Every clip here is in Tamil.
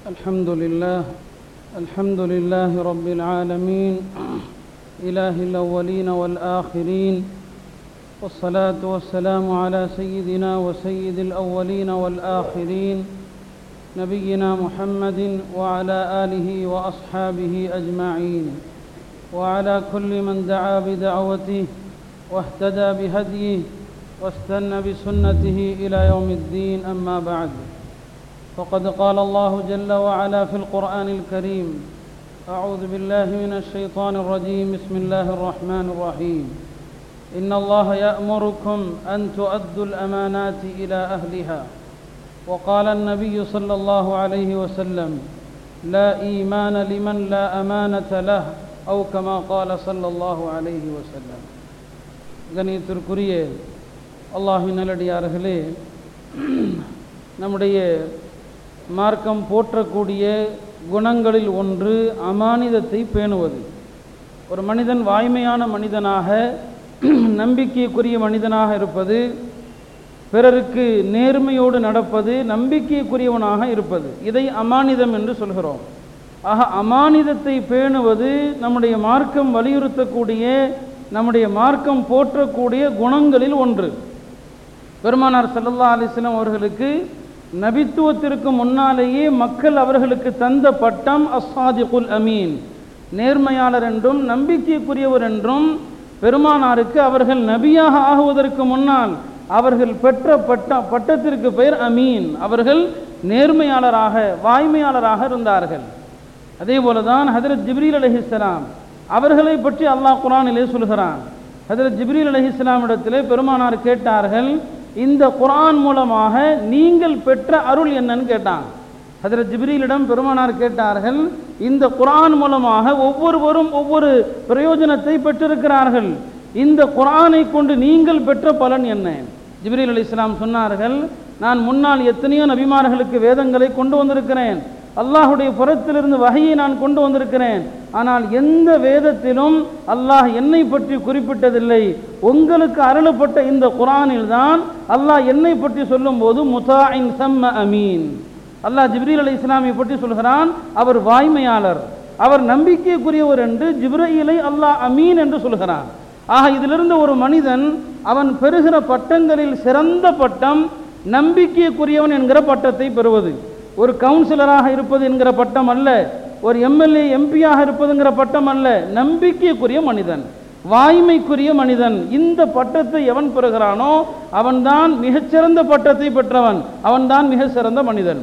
الحمد لله الحمد لله رب العالمين إله الأولين والآخرين والصلاة والسلام على سيدنا وسيد الأولين والآخرين نبينا محمد وعلى آله وأصحابه أجمعين وعلى كل من دعا بدعوته واهتدى بهديه واستنى بسنته إلى يوم الدين أما بعد فقد قال الله جل وعلا في القرآن الكريم أعوذ بالله من الشيطان الرجيم بسم الله الرحمن الرحيم إن الله يأمركم أن تؤدوا الأمانات إلى أهلها وقال النبي صلى الله عليه وسلم لا إيمان لمن لا أمانة له أو كما قال صلى الله عليه وسلم கணியத்திற்குரிய அல்லாஹின் நல்லடியார்களே நம்முடைய மார்க்கம் போற்றக்கூடிய குணங்களில் ஒன்று அமானிதத்தை பேணுவது ஒரு மனிதன் வாய்மையான மனிதனாக நம்பிக்கைக்குரிய மனிதனாக இருப்பது பிறருக்கு நேர்மையோடு நடப்பது நம்பிக்கைக்குரியவனாக இருப்பது இதை அமானிதம் என்று சொல்கிறோம் ஆக அமானிதத்தை பேணுவது நம்முடைய மார்க்கம் வலியுறுத்தக்கூடிய நம்முடைய மார்க்கம் போற்றக்கூடிய குணங்களில் ஒன்று பெருமானார் சல்லல்லா அலிஸ்லாம் அவர்களுக்கு நபித்துவத்திற்கு முன்னாலேயே மக்கள் அவர்களுக்கு தந்த பட்டம் அஸ்ஸாதிகுல் அமீன் நேர்மையாளர் என்றும் நம்பிக்கைக்குரியவர் என்றும் பெருமானாருக்கு அவர்கள் நபியாக ஆகுவதற்கு முன்னால் அவர்கள் பெற்ற பட்ட பட்டத்திற்கு பெயர் அமீன் அவர்கள் நேர்மையாளராக வாய்மையாளராக இருந்தார்கள் அதே போலதான் ஹதரத் ஜிப்ரீல் அலஹிஸ்லாம் அவர்களை பற்றி அல்லாஹ் குரானிலே சொல்கிறான் ஹதரத் ஜிப்ரீல் அலஹிஸ்லாமிடத்திலே பெருமானார் கேட்டார்கள் இந்த குரான் மூலமாக நீங்கள் பெற்ற அருள் என்னன்னு கேட்டாங்க ஹதரத் ஜிப்ரீலிடம் பெருமானார் கேட்டார்கள் இந்த குரான் மூலமாக ஒவ்வொருவரும் ஒவ்வொரு பிரயோஜனத்தை பெற்றிருக்கிறார்கள் இந்த குரானை கொண்டு நீங்கள் பெற்ற பலன் என்ன ஜிப்ரீல் அலி இஸ்லாம் சொன்னார்கள் நான் முன்னால் எத்தனையோ நபிமார்களுக்கு வேதங்களை கொண்டு வந்திருக்கிறேன் அல்லாஹுடைய புறத்திலிருந்து வகையை நான் கொண்டு வந்திருக்கிறேன் ஆனால் எந்த வேதத்திலும் அல்லாஹ் என்னை பற்றி குறிப்பிட்டதில்லை உங்களுக்கு அருளப்பட்ட இந்த குரானில் தான் அல்லாஹ் என்னை பற்றி சொல்லும்போது முதாயின் சம்ம அமீன் அல்லாஹ் ஜிப்ரீல் அலி இஸ்லாமியை பற்றி சொல்கிறான் அவர் வாய்மையாளர் அவர் நம்பிக்கைக்குரியவர் என்று ஜிப்ரீலை அல்லாஹ் அமீன் என்று சொல்கிறான் ஆக இதிலிருந்து ஒரு மனிதன் அவன் பெறுகிற பட்டங்களில் சிறந்த பட்டம் நம்பிக்கைக்குரியவன் என்கிற பட்டத்தை பெறுவது ஒரு கவுன்சிலராக இருப்பது என்கிற பட்டம் அல்ல ஒரு எம்எல்ஏ எம்பியாக இருப்பதுங்கிற பட்டம் அல்ல நம்பிக்கைக்குரிய மனிதன் வாய்மைக்குரிய மனிதன் இந்த பட்டத்தை எவன் பெறுகிறானோ அவன்தான் மிகச்சிறந்த பட்டத்தை பெற்றவன் அவன்தான் மிக சிறந்த மனிதன்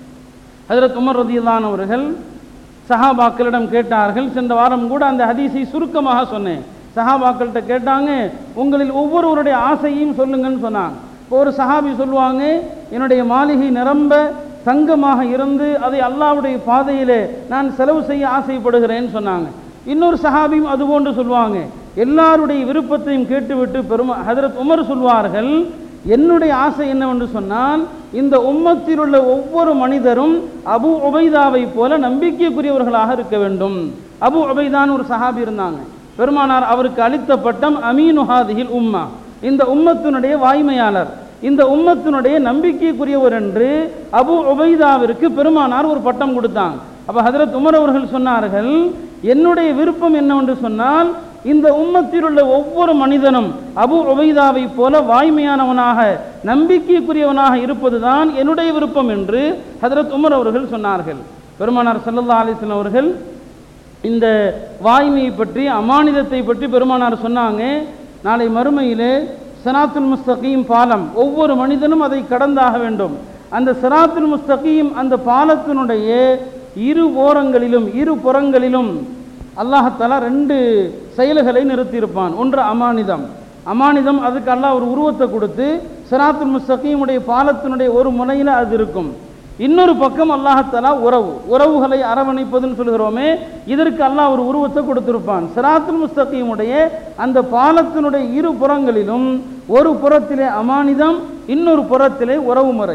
அதில் துமர் ரதியிலான் அவர்கள் சஹாபாக்களிடம் கேட்டார்கள் சென்ற வாரம் கூட அந்த ஹதீஸை சுருக்கமாக சொன்னேன் சஹாபாக்கள்கிட்ட கேட்டாங்க உங்களில் ஒவ்வொருவருடைய ஆசையும் சொல்லுங்கன்னு சொன்னாங்க இப்போ ஒரு சஹாபி சொல்லுவாங்க என்னுடைய மாளிகை நிரம்ப தங்கமாக இருந்து அதை அல்லாவுடைய பாதையிலே நான் செலவு செய்ய ஆசைப்படுகிறேன்னு சொன்னாங்க இன்னொரு சஹாபியும் அதுபோன்று சொல்லுவாங்க எல்லாருடைய விருப்பத்தையும் கேட்டுவிட்டு பெருமா ஹதரத் உமர் சொல்வார்கள் என்னுடைய ஆசை என்னவென்று சொன்னால் இந்த உம்மத்தில் உள்ள ஒவ்வொரு மனிதரும் அபு உபைதாவை போல நம்பிக்கைக்குரியவர்களாக இருக்க வேண்டும் அபு உபைதான் ஒரு சஹாபி இருந்தாங்க பெருமானார் அவருக்கு அளித்த பட்டம் அமீனுஹாதிகில் உம்மா இந்த உம்மத்தினுடைய வாய்மையாளர் இந்த உம்மத்தினுடைய நம்பிக்கைக்குரியவர் என்று அபு உபைதாவிற்கு பெருமானார் ஒரு பட்டம் கொடுத்தாங்க அப்போ ஹதரத் உமர் அவர்கள் சொன்னார்கள் என்னுடைய விருப்பம் என்னவென்று சொன்னால் இந்த உம்மத்தில் உள்ள ஒவ்வொரு மனிதனும் அபு உபைதாவை போல வாய்மையானவனாக நம்பிக்கைக்குரியவனாக இருப்பதுதான் என்னுடைய விருப்பம் என்று ஹதரத் உமர் அவர்கள் சொன்னார்கள் பெருமானார் சல்லல்லா அலிஸ்லாம் அவர்கள் இந்த வாய்மையை பற்றி அமானிதத்தை பற்றி பெருமானார் சொன்னாங்க நாளை மறுமையிலே சனாத்துல் முஸ்தகீம் பாலம் ஒவ்வொரு மனிதனும் அதை கடந்தாக வேண்டும் அந்த சராத்துல் முஸ்தகீம் அந்த பாலத்தினுடைய இரு ஓரங்களிலும் இரு புறங்களிலும் அல்லாஹத்தாலா ரெண்டு செயல்களை நிறுத்தியிருப்பான் ஒன்று அமானிதம் அமானிதம் அதுக்கு அல்லாஹ் ஒரு உருவத்தை கொடுத்து சராத்துல் முஸ்தகீமுடைய பாலத்தினுடைய ஒரு முனையில் அது இருக்கும் இன்னொரு பக்கம் அல்லாஹத்தாலா உறவு உறவுகளை அரவணைப்பதுன்னு சொல்கிறோமே இதற்கு அல்லாஹ் ஒரு உருவத்தை கொடுத்திருப்பான் சிராத்துல் முஸ்தகீமுடைய அந்த பாலத்தினுடைய இரு புறங்களிலும் ஒரு புறத்திலே அமானிதம் இன்னொரு புறத்திலே உறவு முறை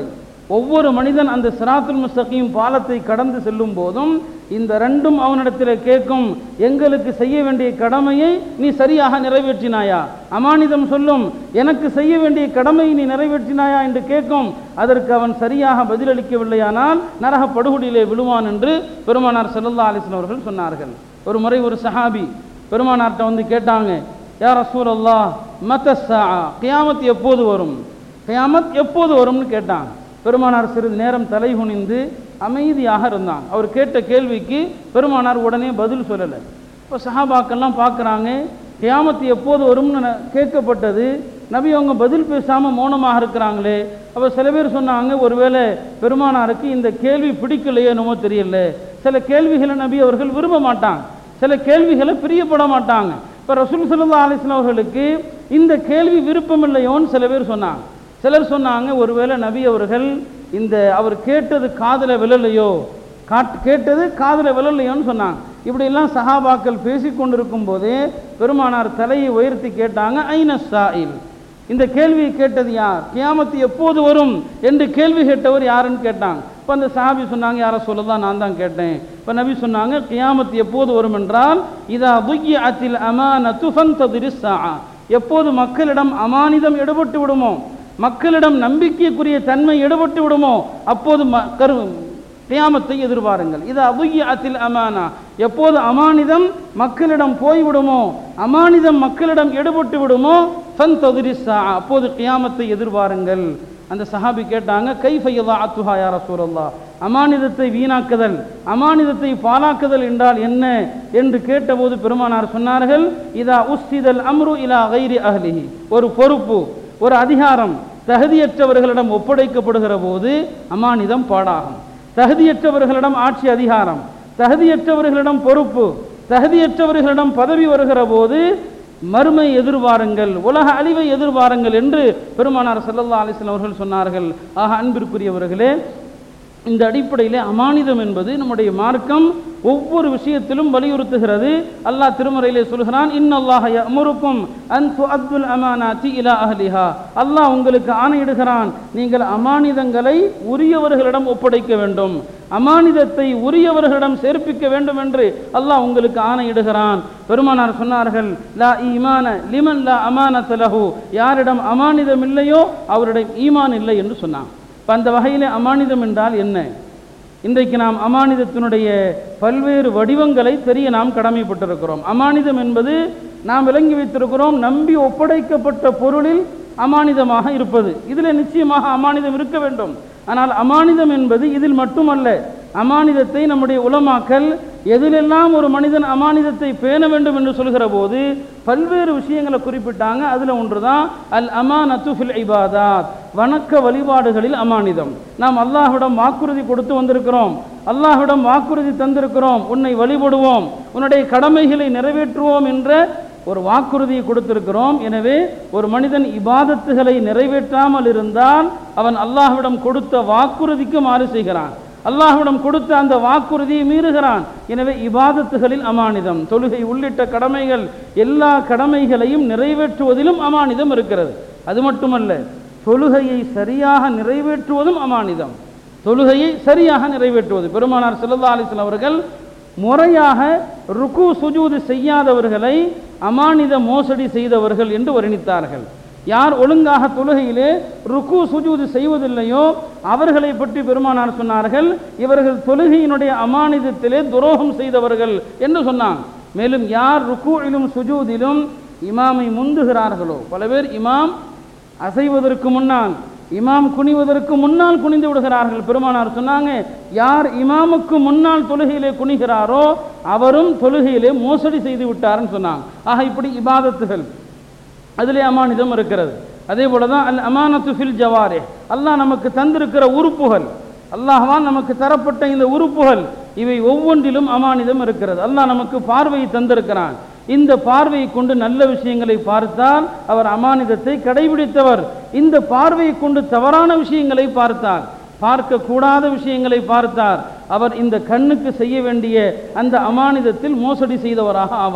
ஒவ்வொரு மனிதன் அந்த சிராத்துல் முஸ்தகீம் பாலத்தை கடந்து செல்லும் போதும் இந்த ரெண்டும் அவனிடத்தில் கேட்கும் எங்களுக்கு செய்ய வேண்டிய கடமையை நீ சரியாக நிறைவேற்றினாயா அமானிதம் சொல்லும் எனக்கு செய்ய வேண்டிய கடமையை நீ நிறைவேற்றினாயா என்று கேட்கும் அதற்கு அவன் சரியாக பதிலளிக்கவில்லையானால் நரக படுகொடியிலே விழுவான் என்று பெருமானார் செல்லல்லா அலிஸ்லாம் அவர்கள் சொன்னார்கள் ஒரு முறை ஒரு சஹாபி பெருமானார்ட்ட வந்து கேட்டாங்க யார் ரசூல் அல்லா மத்தஸ்ஸா கியாமத் எப்போது வரும் கியாமத் எப்போது வரும்னு கேட்டாங்க பெருமானார் சிறிது நேரம் தலை குனிந்து அமைதியாக இருந்தாங்க அவர் கேட்ட கேள்விக்கு பெருமானார் உடனே பதில் சொல்லலை இப்போ சஹாபாக்கெல்லாம் பார்க்குறாங்க கியாமத்து எப்போது வரும்னு ந- கேட்கப்பட்டது நபி அவங்க பதில் பேசாமல் மௌனமாக இருக்கிறாங்களே அப்போ சில பேர் சொன்னாங்க ஒருவேளை பெருமானாருக்கு இந்த கேள்வி பிடிக்கலையோ என்னமோ தெரியல சில கேள்விகளை நபி அவர்கள் விரும்ப மாட்டாங்க சில கேள்விகளை பிரியப்பட மாட்டாங்க இப்போ ரசூல் சல்லா அலிஸ்லாம் அவர்களுக்கு இந்த கேள்வி விருப்பமில்லையோன்னு சில பேர் சொன்னாங்க சிலர் சொன்னாங்க ஒருவேளை நபி அவர்கள் இந்த அவர் கேட்டது காதுல விழலையோ காட் கேட்டது காதுல விழலையோன்னு சொன்னாங்க இப்படியெல்லாம் சஹாபாக்கள் பேசி கொண்டிருக்கும் போதே பெருமானார் தலையை உயர்த்தி கேட்டாங்க ஐன சாயில் இந்த கேள்வியை கேட்டது யார் கியாமத்து எப்போது வரும் என்று கேள்வி கேட்டவர் யாருன்னு கேட்டாங்க இப்போ அந்த சஹாபி சொன்னாங்க யாரை சொல்லதான் நான் தான் கேட்டேன் இப்போ நபி சொன்னாங்க கியாமத்து எப்போது வரும் என்றால் இதா புக்கி அத்தில் அமானத்து ஃபந்ததிரி ஸாஆ. எப்போது மக்களிடம் அமானிதம் எடுபட்டு விடுமோ மக்களிடம் நம்பிக்கைக்குரிய தன்மை எடுபட்டு விடுமோ அப்போது ம- கரு கியாமத்தை எதிர்பாருங்கள் இது அபுகி அத்தில் அமானா எப்போது அமானிதம் மக்களிடம் போய்விடுமோ அமானிதம் மக்களிடம் எடுபட்டு விடுமோ ஃபந்ததிரிசா அப்போது கியாமத்தை எதிர்பாருங்கள் அந்த சஹாபி கேட்டாங்க கைஃபையதா அத்துஹா யார சூரல்லா அமானிதத்தை வீணாக்குதல் அமானிதத்தை பாலாக்குதல் என்றால் என்ன என்று கேட்டபோது பெருமானார் சொன்னார்கள் இதா உஸ்திதல் அம்ரு இலா கைரி அஹ்லிஹி ஒரு பொறுப்பு ஒரு அதிகாரம் தகுதியற்றவர்களிடம் ஒப்படைக்கப்படுகிற போது அமானிதம் பாடாகும் தகுதியற்றவர்களிடம் ஆட்சி அதிகாரம் தகுதியற்றவர்களிடம் பொறுப்பு தகுதியற்றவர்களிடம் பதவி வருகிற போது மறுமை எதிர்வாருங்கள் உலக அழிவை எதிர்வாருங்கள் என்று பெருமானார் ஸல்லல்லாஹு அலைஹி வஸல்லம் அவர்கள் சொன்னார்கள் ஆக அன்பிற்குரியவர்களே இந்த அடிப்படையில் அமானிதம் என்பது நம்முடைய மார்க்கம் ஒவ்வொரு விஷயத்திலும் வலியுறுத்துகிறது அல்லாஹ் திருமறையிலே சொல்கிறான் இன்னல்லாஹ யஅமுருக்கும் அன் துஅத்துல் அமானாத்தி இலா அஹ்லிஹா அல்லாஹ் உங்களுக்கு ஆணையிடுகிறான் நீங்கள் அமானிதங்களை உரியவர்களிடம் ஒப்படைக்க வேண்டும் அமானிதத்தை உரியவர்களிடம் சேர்ப்பிக்க வேண்டும் என்று அல்லாஹ் உங்களுக்கு ஆணையிடுகிறான் பெருமானார் சொன்னார்கள் லா ஈமான லிமன் லா அமானத லஹு யாரிடம் அமானிதம் இல்லையோ அவரிடம் ஈமான் இல்லை என்று சொன்னான் இப்போ அந்த வகையில் அமானிதம் என்றால் என்ன இன்றைக்கு நாம் அமானிதத்தினுடைய பல்வேறு வடிவங்களை தெரிய நாம் கடமைப்பட்டிருக்கிறோம் அமானிதம் என்பது நாம் விளங்கி வைத்திருக்கிறோம் நம்பி ஒப்படைக்கப்பட்ட பொருளில் அமானிதமாக இருப்பது இதில் நிச்சயமாக அமானிதம் இருக்க வேண்டும் ஆனால் அமானிதம் என்பது இதில் மட்டுமல்ல அமானிதத்தை நம்முடைய உலமாக்கல் எதிலெல்லாம் ஒரு மனிதன் அமானிதத்தை பேண வேண்டும் என்று சொல்கிற போது பல்வேறு விஷயங்களை குறிப்பிட்டாங்க அதில் ஒன்று தான் அல் அமானத்து ஃபில் இபாதாத் வணக்க வழிபாடுகளில் அமானிதம் நாம் அல்லாஹ்விடம் வாக்குறுதி கொடுத்து வந்திருக்கிறோம் அல்லாஹ்விடம் வாக்குறுதி தந்திருக்கிறோம் உன்னை வழிபடுவோம் உன்னுடைய கடமைகளை நிறைவேற்றுவோம் என்ற ஒரு வாக்குறுதியை கொடுத்திருக்கிறோம் எனவே ஒரு மனிதன் இபாதத்துகளை நிறைவேற்றாமல் இருந்தால் அவன் அல்லாஹ்விடம் கொடுத்த வாக்குறுதிக்கு மாறு செய்கிறான் அல்லாஹ்விடம் கொடுத்த அந்த வாக்குறுதியை மீறுகிறான் எனவே இபாதத்துகளில் அமானிதம் தொழுகை உள்ளிட்ட கடமைகள் எல்லா கடமைகளையும் நிறைவேற்றுவதிலும் அமானிதம் இருக்கிறது அது மட்டுமல்ல தொழுகையை சரியாக நிறைவேற்றுவதும் அமானிதம் தொழுகையை சரியாக நிறைவேற்றுவது பெருமானார் ஸல்லல்லாஹு அலைஹி வஸல்லம் அவர்கள் முறையாக ருக்கு சுஜூது செய்யாதவர்களை அமானித மோசடி செய்தவர்கள் என்று வர்ணித்தார்கள் யார் ஒழுங்காக தொழுகையிலே ருக்கு சுஜூது செய்வதில்லையோ அவர்களை பற்றி பெருமானார் சொன்னார்கள் இவர்கள் தொழுகையினுடைய அமானிதத்திலே துரோகம் செய்தவர்கள் என்று சொன்னாங்க மேலும் யார் ருக்குவிலும் சுஜூதிலும் இமாமை முந்துகிறார்களோ பல பேர் இமாம் அசைவதற்கு முன்னால் இமாம் குனிவதற்கு முன்னால் குனிந்து விடுகிறார்கள் பெருமானார் சொன்னாங்க யார் இமாமுக்கு முன்னால் தொழுகையிலே குனிகிறாரோ அவரும் தொழுகையிலே மோசடி செய்து விட்டார்னு சொன்னாங்க ஆக இப்படி இபாதத்துகள் அதிலே அமானிதம் இருக்கிறது அதே போல தான் அல் அமானத்து ஃபில் ஜவாரே அல்லாஹ் நமக்கு தந்திருக்கிற உறுப்புகள் அல்லாஹ்வால் நமக்கு தரப்பட்ட இந்த உறுப்புகள் இவை ஒவ்வொன்றிலும் அமானிதம் இருக்கிறது அல்லாஹ் நமக்கு பார்வையை தந்திருக்கிறான் இந்த பார்வையை கொண்டு நல்ல விஷயங்களை பார்த்தால் அவர் அமானிதத்தை கடைபிடித்தவர் இந்த பார்வையை கொண்டு தவறான விஷயங்களை பார்த்தார் பார்க்கக்கூடாத விஷயங்களை பார்த்தார் அவர் இந்த கண்ணுக்கு செய்ய வேண்டிய அந்த அமானிதத்தில் மோசடி செய்தவராக ஆவார்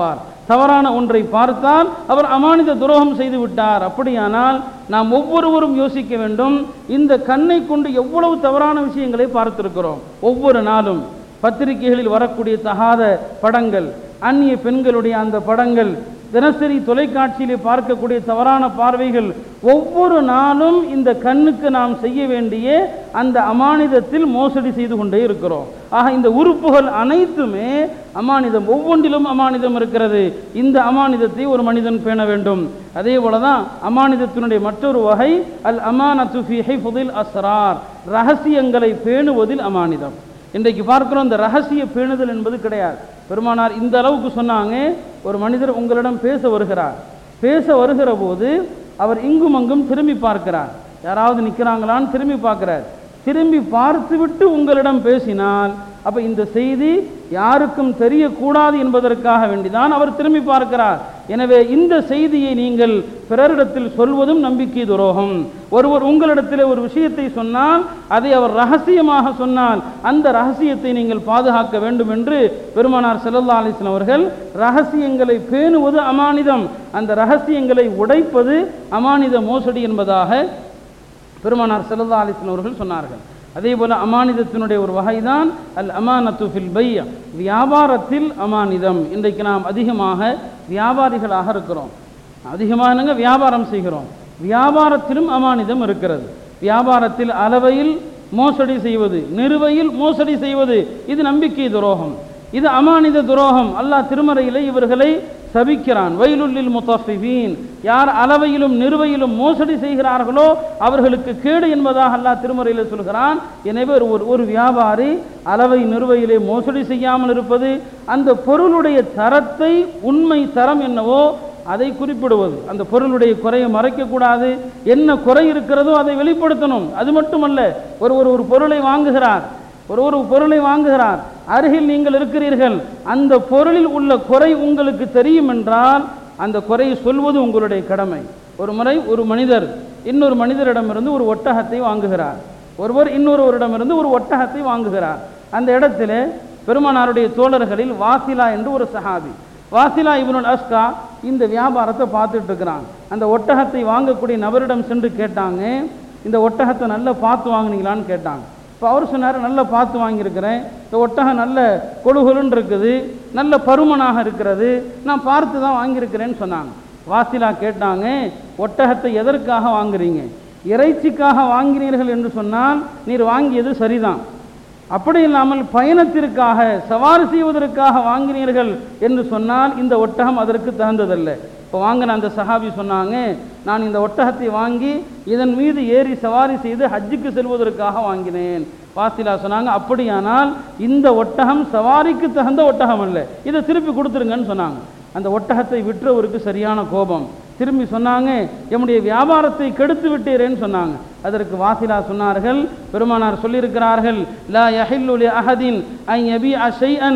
தவறான ஒன்றை பார்த்தால் அவர் அமானித துரோகம் செய்து விட்டார் அப்படியானால் நாம் ஒவ்வொருவரும் யோசிக்க வேண்டும் இந்த கண்ணை கொண்டு எவ்வளவு தவறான விஷயங்களை பார்த்திருக்கிறோம் ஒவ்வொரு நாளும் பத்திரிகைகளில் வரக்கூடிய தகாத படங்கள் அந்நிய பெண்களுடைய அந்த படங்கள் தினசரி தொலைக்காட்சியிலே பார்க்கக்கூடிய தவறான பார்வைகள் ஒவ்வொரு நாளும் இந்த கண்ணுக்கு நாம் செய்ய வேண்டிய அந்த அமானிதத்தில் மோசடி செய்து கொண்டே இருக்கிறோம் ஆக இந்த உறுப்புகள் அனைத்துமே அமானிதம் ஒவ்வொன்றிலும் அமானிதம் இருக்கிறது இந்த அமானிதத்தை ஒரு மனிதன் பேண வேண்டும் அதே போல தான் அமானிதத்தினுடைய மற்றொரு வகை அல் அமானத்து ஃபி ஹிஃபுதில் அஸ்ரார் ரகசியங்களை பேணுவதில் அமானிதம் இன்றைக்கு பார்க்கிறோம் இந்த ரகசிய பேணுதல் என்பது கிடையாது பெருமானார் இந்த அளவுக்கு சொன்னாங்க ஒரு மனிதர் உங்களிடம் பேச வருகிறார் பேச வருகிற போது அவர் இங்கும் அங்கும் திரும்பி பார்க்கிறார் யாராவது நிற்கிறாங்களான்னு திரும்பி பார்க்கிறார் திரும்பி பார்த்துவிட்டு உங்களிடம் பேசினால் அப்ப இந்த செய்தி யாருக்கும் தெரியக்கூடாது என்பதற்காக வேண்டிதான் அவர் திரும்பி பார்க்கிறார் எனவே இந்த செய்தியை நீங்கள் பிறரிடத்தில் சொல்வதும் நம்பிக்கை துரோகம் ஒருவர் உங்களிடத்தில் ஒரு விஷயத்தை சொன்னால் அதை அவர் ரகசியமாக சொன்னால் அந்த ரகசியத்தை நீங்கள் பாதுகாக்க வேண்டும் என்று பெருமானார் செல்லல்லா அலிஸ்லாம் அவர்கள் ரகசியங்களை பேணுவது அமானிதம் அந்த ரகசியங்களை உடைப்பது அமானித மோசடி என்பதாக பெருமானார் செல்லல்லா அலிஸ்லாம் அவர்கள் சொன்னார்கள் அதே போல அமானிதத்தினுடைய ஒரு வகைதான் அல் அமானத்து ஃபில் பைய வியாபாரத்தில் அமானிதம் இன்றைக்கு நாம் அதிகமாக வியாபாரிகளாக இருக்கிறோம் அதிகமானங்க வியாபாரம் செய்கிறோம் வியாபாரத்திலும் அமானிதம் இருக்கிறது வியாபாரத்தில் அளவையில் மோசடி செய்வது நிறுவையில் மோசடி செய்வது இது நம்பிக்கை துரோகம் இது அமானித துரோகம் அல்லாஹ் திருமறையிலே இவர்களை சபிக்கிறான் வயலுள்ளில் முத்தஃபிவீன் யார் அளவையிலும் நிறுவையிலும் மோசடி செய்கிறார்களோ அவர்களுக்கு கேடு என்பதாக அல்லாஹ் திருமறையில் சொல்கிறான் எனவே ஒரு ஒரு வியாபாரி அளவை நிறுவையிலே மோசடி செய்யாமல் இருப்பது அந்த பொருளுடைய தரத்தை உண்மை தரம் என்னவோ அதை குறிப்பிடுவது அந்த பொருளுடைய குறையை மறைக்கக்கூடாது என்ன குறை இருக்கிறதோ அதை வெளிப்படுத்தணும் அது மட்டுமல்ல ஒரு ஒரு ஒரு பொருளை வாங்குகிறார் ஒரு ஒரு பொருளை வாங்குகிறார் அருகில் நீங்கள் இருக்கிறீர்கள் அந்த பொருளில் உள்ள குறை உங்களுக்கு தெரியும் என்றால் அந்த குறையை சொல்வது உங்களுடைய கடமை ஒரு முறை ஒரு மனிதர் இன்னொரு மனிதரிடமிருந்து ஒரு ஒட்டகத்தை வாங்குகிறார் ஒருவர் இன்னொருவரிடமிருந்து ஒரு ஒட்டகத்தை வாங்குகிறார் அந்த இடத்திலே பெருமானாருடைய தோழர்களில் வாசிலா என்று ஒரு சஹாபி வாசிலா இவனுல் அஸ்கா இந்த வியாபாரத்தை பார்த்துட்டு இருக்கிறான் அந்த ஒட்டகத்தை வாங்கக்கூடிய நபரிடம் சென்று கேட்டாங்க இந்த ஒட்டகத்தை நல்லா பார்த்து வாங்குனீங்களான்னு கேட்டாங்க இப்போ அவர் சொன்னார் நல்லா பார்த்து வாங்கியிருக்கிறேன் இந்த ஒட்டகம் நல்ல கொழுகொலுன்னு இருக்குது நல்ல பருமனாக இருக்கிறது நான் பார்த்து தான் வாங்கியிருக்கிறேன்னு சொன்னாங்க வாசிலா கேட்டாங்க ஒட்டகத்தை எதற்காக வாங்குறீங்க இறைச்சிக்காக வாங்கினீர்கள் என்று சொன்னால் நீர் வாங்கியது சரிதான் அப்படி இல்லாமல் பயணத்திற்காக சவாரி செய்வதற்காக வாங்கினீர்கள் என்று சொன்னால் இந்த ஒட்டகம் அதற்கு தகுந்ததல்ல இப்போ வாங்கின அந்த சஹாபி சொன்னாங்க நான் இந்த ஒட்டகத்தை வாங்கி இதன் மீது ஏறி சவாரி செய்து ஹஜ்ஜுக்கு செல்வதற்காக வாங்கினேன் வாசிலா சொன்னாங்க அப்படியானால் இந்த ஒட்டகம் சவாரிக்கு தகுந்த ஒட்டகம் அல்ல இதை திருப்பி கொடுத்துருங்கன்னு சொன்னாங்க அந்த ஒட்டகத்தை விற்றவருக்கு சரியான கோபம் திரும்பி சொன்னாங்க எம்முடைய வியாபாரத்தை கெடுத்து விட்டீரேன்னு சொன்னாங்க அதற்கு வாசிலா சொன்னார்கள் பெருமானார் சொல்லியிருக்கிறார்கள் லா யஹில்லு லி அஹதின் ஐ யபி அஷைஅன்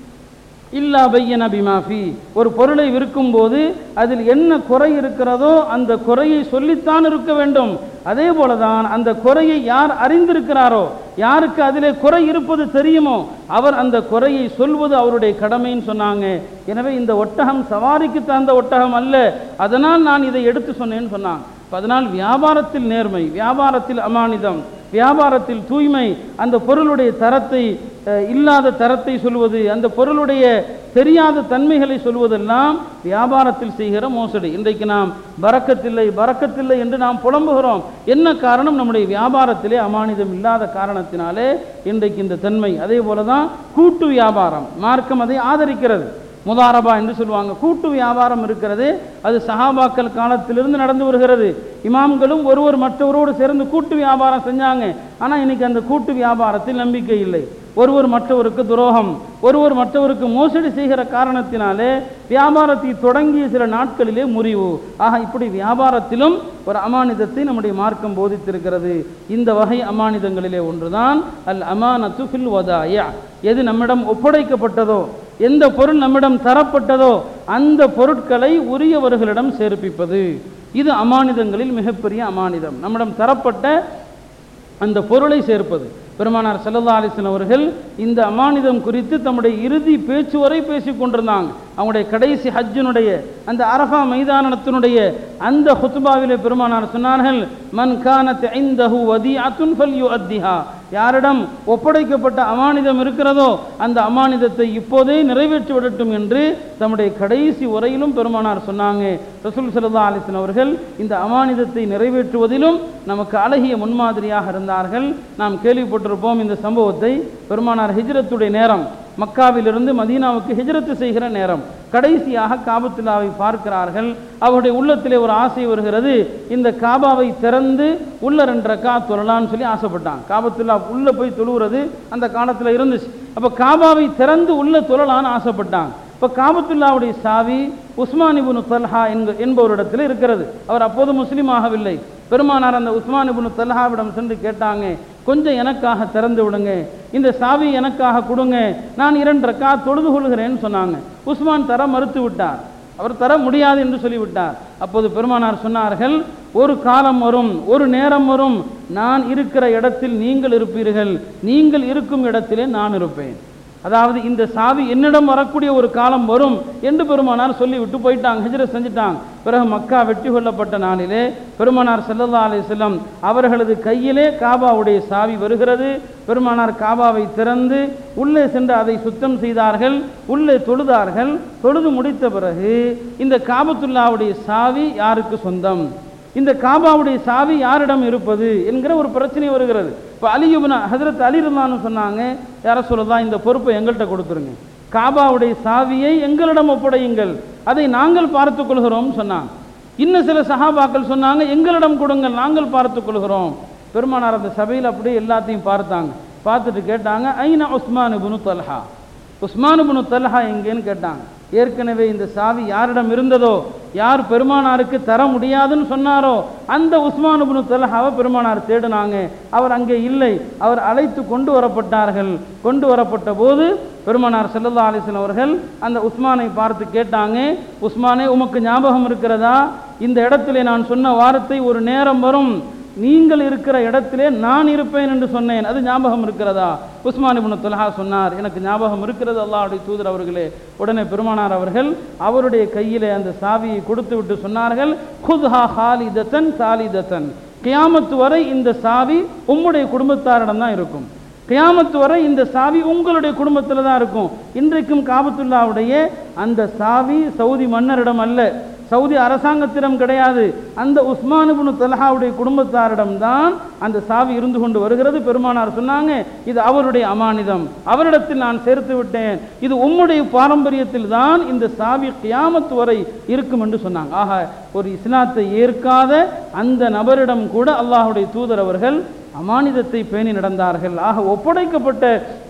இல்லா பையன பிமாஃபி ஒரு பொருளை விற்கும்போது அதில் என்ன குறை இருக்கிறதோ அந்த குறையை சொல்லித்தான் இருக்க வேண்டும் அதே போலதான் அந்த குறையை யார் அறிந்திருக்கிறாரோ யாருக்கு அதிலே குறை இருப்பது தெரியுமோ அவர் அந்த குறையை சொல்வது அவருடைய கடமைன்னு சொன்னாங்க எனவே இந்த ஒட்டகம் சவாரிக்கு தகுந்த ஒட்டகம் அல்ல அதனால் நான் இதை எடுத்து சொன்னேன்னு சொன்னாங்க அப்ப அதனால் வியாபாரத்தில் நேர்மை வியாபாரத்தில் அமானிதம் வியாபாரத்தில் தூய்மை அந்த பொருளுடைய தரத்தை அஹ், இல்லாத தரத்தை சொல்வது அந்த பொருளுடைய தெரியாத தன்மைகளை சொல்வதெல்லாம் வியாபாரத்தில் செய்கிற மோசடி இன்றைக்கு நாம் பறக்கத்தில்லை பறக்கத்தில்லை என்று நாம் புலம்புகிறோம் என்ன காரணம் நம்முடைய வியாபாரத்திலே அமானிதம் இல்லாத காரணத்தினாலே இன்றைக்கு இந்த தன்மை அதே போல தான் கூட்டு வியாபாரம் மார்க்கம் அதை ஆதரிக்கிறது முதாரபா என்று சொல்லுவாங்க கூட்டு வியாபாரம் இருக்கிறது அது சஹாபாக்கள் காலத்திலிருந்து நடந்து வருகிறது இமாம்களும் ஒருவர் மற்றவரோடு சேர்ந்து கூட்டு வியாபாரம் செஞ்சாங்க ஆனால் இன்னைக்கு அந்த கூட்டு வியாபாரத்தில் நம்பிக்கை இல்லை ஒருவர் மற்றவருக்கு துரோகம் ஒருவர் மற்றவருக்கு மோசடி செய்கிற காரணத்தினாலே வியாபாரத்தை தொடங்கிய சில நாட்களிலே முறிவு ஆக இப்படி வியாபாரத்திலும் ஒரு அமானிதத்தை நம்முடைய மார்க்கம் போதித்திருக்கிறது இந்த வகை அமானிதங்களிலே ஒன்றுதான் அல் அமானத்து ஃபில் வதாயா எது நம்மிடம் ஒப்படைக்கப்பட்டதோ எந்த பொருள் நம்மிடம் தரப்பட்டதோ அந்த பொருட்களை உரியவர்களிடம் சேர்ப்பிப்பது இது அமானிதங்களில் மிகப்பெரிய அமானிதம் நம்மிடம் தரப்பட்ட அந்த பொருளை சேர்ப்பது பெருமானார் ஸல்லல்லாஹு அலைஹி வஸல்லம் அவர்கள் இந்த அமானிதம் குறித்து தம்முடைய இறுதி பேச்சு வரை பேசிக் கொண்டிருந்தாங்க அவங்களுடைய கடைசி ஹஜ்ஜினுடைய அந்த அரஃபா மைதானத்தினுடைய அந்த ஹுத்பாவிலே பெருமானார் சொன்னார்கள் மன் கானத் இந்தஹு வதிஅத்துன் ஃபல்யுஅத்திஹா யாரிடம் ஒப்படைக்கப்பட்ட அமானிதம் இருக்கிறதோ அந்த அமானிதத்தை இப்போதே நிறைவேற்றி விடட்டும் என்று தம்முடைய கடைசி உரையிலும் பெருமானார் சொன்னாங்க ரசூல் ஸல்லல்லாஹு அலைஹி வஸல்லம் அவர்கள் இந்த அமானிதத்தை நிறைவேற்றுவதிலும் நமக்கு அழகிய முன்மாதிரியாக இருந்தார்கள் நாம் கேள்விப்பட்டிருப்போம் இந்த சம்பவத்தை பெருமானார் ஹிஜ்ரத்துடைய நேரம் மக்காவிலிருந்து மதீனாவுக்கு ஹிஜ்ரத்து செய்கிற நேரம் கடைசியாக காபத்துல்லாவை பார்க்கிறார்கள் அவருடைய உள்ளத்திலே ஒரு ஆசை வருகிறது இந்த காபாவை திறந்து உள்ள ரெண்டு ரக்கா தொழலான்னு சொல்லி ஆசைப்பட்டான் காபத்துல்லா உள்ள போய் தொழுகிறது அந்த காலத்தில் இருந்துச்சு அப்போ காபாவை திறந்து உள்ள தொழலான்னு ஆசைப்பட்டான் இப்போ காபத்துல்லாவுடைய சாவி உஸ்மான் இபுனு தல்ஹா என்க என்பவரிடத்தில் இருக்கிறது அவர் அப்போது முஸ்லீம் ஆகவில்லை பெருமானார் அந்த உஸ்மான் இபுனு தல்ஹாவிடம் சென்று கேட்டாங்க கொஞ்சம் எனக்காக திறந்து விடுங்க இந்த சாவி எனக்காக கொடுங்க நான் இரண்டு ரக்கா தொழுது கொள்கிறேன்னு சொன்னாங்க உஸ்மான் தர மறுத்து விட்டார் அவர் தர முடியாது என்று சொல்லிவிட்டார் அப்போது பெருமானார் சொன்னார்கள் ஒரு காலம் வரும் ஒரு நேரம் வரும் நான் இருக்கிற இடத்தில் நீங்கள் இருப்பீர்கள் நீங்கள் இருக்கும் இடத்திலே நான் இருப்பேன் அதாவது இந்த சாவி என்னிடம் வரக்கூடிய ஒரு காலம் வரும் என்று பெருமானார் சொல்லிவிட்டு போயிட்டாங்க ஹிஜ்ரத் செஞ்சுட்டாங்க பிறகு மக்கா வெற்றி கொள்ளப்பட்ட நாளிலே பெருமானார் ஸல்லல்லாஹு அலைஹி வஸல்லம் அவர்களது கையிலே காபாவுடைய சாவி வருகிறது பெருமானார் காபாவை திறந்து உள்ளே சென்று அதை சுத்தம் செய்தார்கள் உள்ளே தொழுதார்கள் தொழுது முடித்த பிறகு இந்த காபத்துல்லாவுடைய சாவி யாருக்கு சொந்தம் இந்த காபாவுடைய சாவி யாரிடம் இருப்பது என்கிற ஒரு பிரச்சனை வருகிறது இப்போ அலியுபனா ஹசரத் அலி ரல்லான்னு சொன்னாங்க யார சொல்லதான் இந்த பொறுப்பை எங்கள்கிட்ட கொடுத்துருங்க காபாவுடைய சாவியை எங்களிடம் ஒப்படையுங்கள் அதை நாங்கள் பார்த்துக் கொள்கிறோம் சொன்னாங்க இன்னும் சில சஹாபாக்கள் சொன்னாங்க எங்களிடம் கொடுங்கள் நாங்கள் பார்த்துக் கொள்கிறோம் பெருமானார் அந்த சபையில் அப்படியே எல்லாத்தையும் பார்த்தாங்க பார்த்துட்டு கேட்டாங்க ஐனா உஸ்மான் இபுனு தல்ஹா உஸ்மான் இபுனு தல்ஹா எங்கேன்னு கேட்டாங்க ஏற்கனவே இந்த சாவி யாரிடம் இருந்ததோ யார் பெருமானாருக்கு தர முடியாதுன்னு சொன்னாரோ அந்த உஸ்மான் இப்னு தல்ஹாவை பெருமானார் தேடினாங்க அவர் அங்கே இல்லை அவர் அழைத்து கொண்டு வரப்பட்டார்கள் கொண்டு வரப்பட்ட போது பெருமானார் ஸல்லல்லாஹு அலைஹி வஸல்லம் அவர்கள் அந்த உஸ்மானை பார்த்து கேட்டாங்க உஸ்மானே உமக்கு ஞாபகம் இருக்கிறதா இந்த இடத்திலே நான் சொன்ன வார்த்தை ஒரு நேரம் வரும் நீங்கள் இருக்கிற இடத்திலே நான் இருப்பேன் என்று சொன்னேன் அது ஞாபகம் இருக்கிறதா உஸ்மான் இப்னு துல்ஹா சொன்னார் எனக்கு ஞாபகம் இருக்கிறது அல்லாஹ்வுடைய தூதர் அவர்களே உடனே பெருமானார் அவர்கள் அவருடைய கையிலே அந்த சாவியை கொடுத்து விட்டு சொன்னார்கள் குத்ஹா ஹாலிதத்தன் சாலிதத்தன் கியாமத்து வரை இந்த சாவி உம்முடைய குடும்பத்தாரிடம் தான் இருக்கும் கியாமத்து வரை இந்த சாவி உங்களுடைய குடும்பத்தில் தான் இருக்கும் இன்றைக்கும் காபத்துல்லாவுடைய அந்த சாவி சவுதி மன்னரிடம் அல்ல சவுதி அரசாங்கத்திடம் கிடையாது அந்த உஸ்மான் இப்னு தல்ஹாவுடைய குடும்பத்தாரிடம் தான் அந்த சாவி இருந்து கொண்டு வருகிறது பெருமானார் சொன்னாங்க இது அவருடைய அமானிதம் அவரிடத்தில் நான் சேர்த்து விட்டேன் இது உம்முடைய பாரம்பரியத்தில் தான் இந்த சாவி கியாமத்து வரை இருக்கும் என்று சொன்னாங்க ஆக ஒரு இஸ்லாத்தை ஏற்காத அந்த நபரிடம் கூட அல்லாஹுடைய தூதர் அவர்கள் அமானிதத்தை பேணி நடந்தார்கள் ஆக ஒப்படைக்கப்பட்ட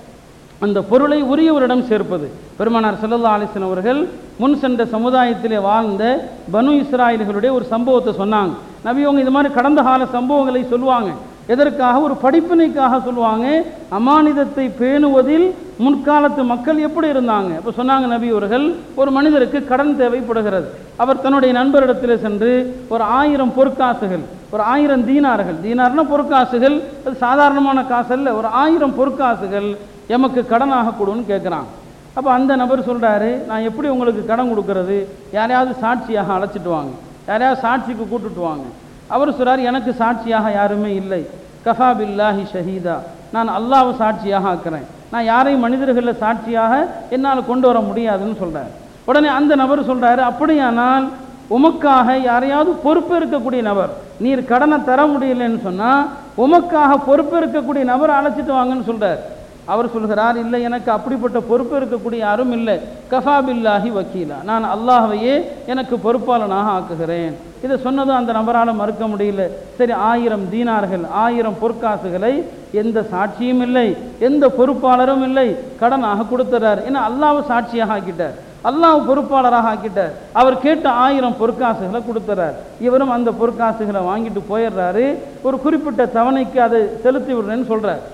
அந்த பொருளை உரியவரிடம் சேர்ப்பது பெருமானார் ஸல்லல்லாஹு அலைஹி வஸல்லம் அவர்கள் முன் சென்ற சமுதாயத்திலே வாழ்ந்த பனு இஸ்ராயல்களுடைய ஒரு சம்பவத்தை சொன்னாங்க நபி அவங்க இது மாதிரி கடந்த கால சம்பவங்களை சொல்லுவாங்க எதற்காக ஒரு படிப்பினைக்காக சொல்லுவாங்க அமானிதத்தை பேணுவதில் முற்காலத்து மக்கள் எப்படி இருந்தாங்க இப்போ சொன்னாங்க நபி அவர்கள் ஒரு மனிதருக்கு கடன் தேவைப்படுகிறது அவர் தன்னுடைய நண்பரிடத்தில் சென்று ஒரு ஆயிரம் பொற்காசுகள் ஒரு ஆயிரம் தீனார்கள் தீனார்னா பொற்காசுகள் அது சாதாரணமான காசு அல்ல ஒரு ஆயிரம் பொற்காசுகள் எமக்கு கடனாக கொடுன்னு கேட்குறாங்க அப்போ அந்த நபர் சொல்கிறாரு நான் எப்படி உங்களுக்கு கடன் கொடுக்கறது யாரையாவது சாட்சியாக அழைச்சிட்டு வாங்க யாரையாவது சாட்சிக்கு கூட்டுட்டு வாங்க அவர் சொல்றார் எனக்கு சாட்சியாக யாருமே இல்லை கஃபா பில்லாஹி ஷஹீதா நான் அல்லாஹ்வை சாட்சியாக ஆக்குறேன் நான் யாரையும் மனிதர்களில் சாட்சியாக என்னால் கொண்டு வர முடியாதுன்னு சொல்கிறார் உடனே அந்த நபர் சொல்கிறாரு அப்படியானால் உமக்காக யாரையாவது பொறுப்பேற்கக்கூடிய நபர் நீர் கடனை தர முடியலன்னு சொன்னால் உமக்காக பொறுப்பேற்கக்கூடிய நபர் அழைச்சிட்டு வாங்கன்னு சொல்கிறார் அவர் சொல்கிறார் இல்லை எனக்கு அப்படிப்பட்ட பொறுப்பு இருக்கக்கூடிய யாரும் இல்லை கஃபா பில்லாஹி வக்கீலா நான் அல்லாஹ்வையே எனக்கு பொறுப்பாளனாக ஆக்குகிறேன் இதை சொன்னதும் அந்த நபரால் மறுக்க முடியல சரி ஆயிரம் தீனார்கள் ஆயிரம் பொற்காசுகளை எந்த சாட்சியும் இல்லை எந்த பொறுப்பாளரும் இல்லை கடனாக கொடுத்துறார் ஏன்னா அல்லாஹ் சாட்சியாக ஆக்கிட்டார் அல்லாஹ் பொறுப்பாளராக ஆக்கிட்டார் அவர் கேட்ட ஆயிரம் பொற்காசுகளை கொடுத்துறார் இவரும் அந்த பொற்காசுகளை வாங்கிட்டு போயிடுறாரு ஒரு குறிப்பிட்ட தவணைக்கு அதை செலுத்தி விடுறேன்னு சொல்றார்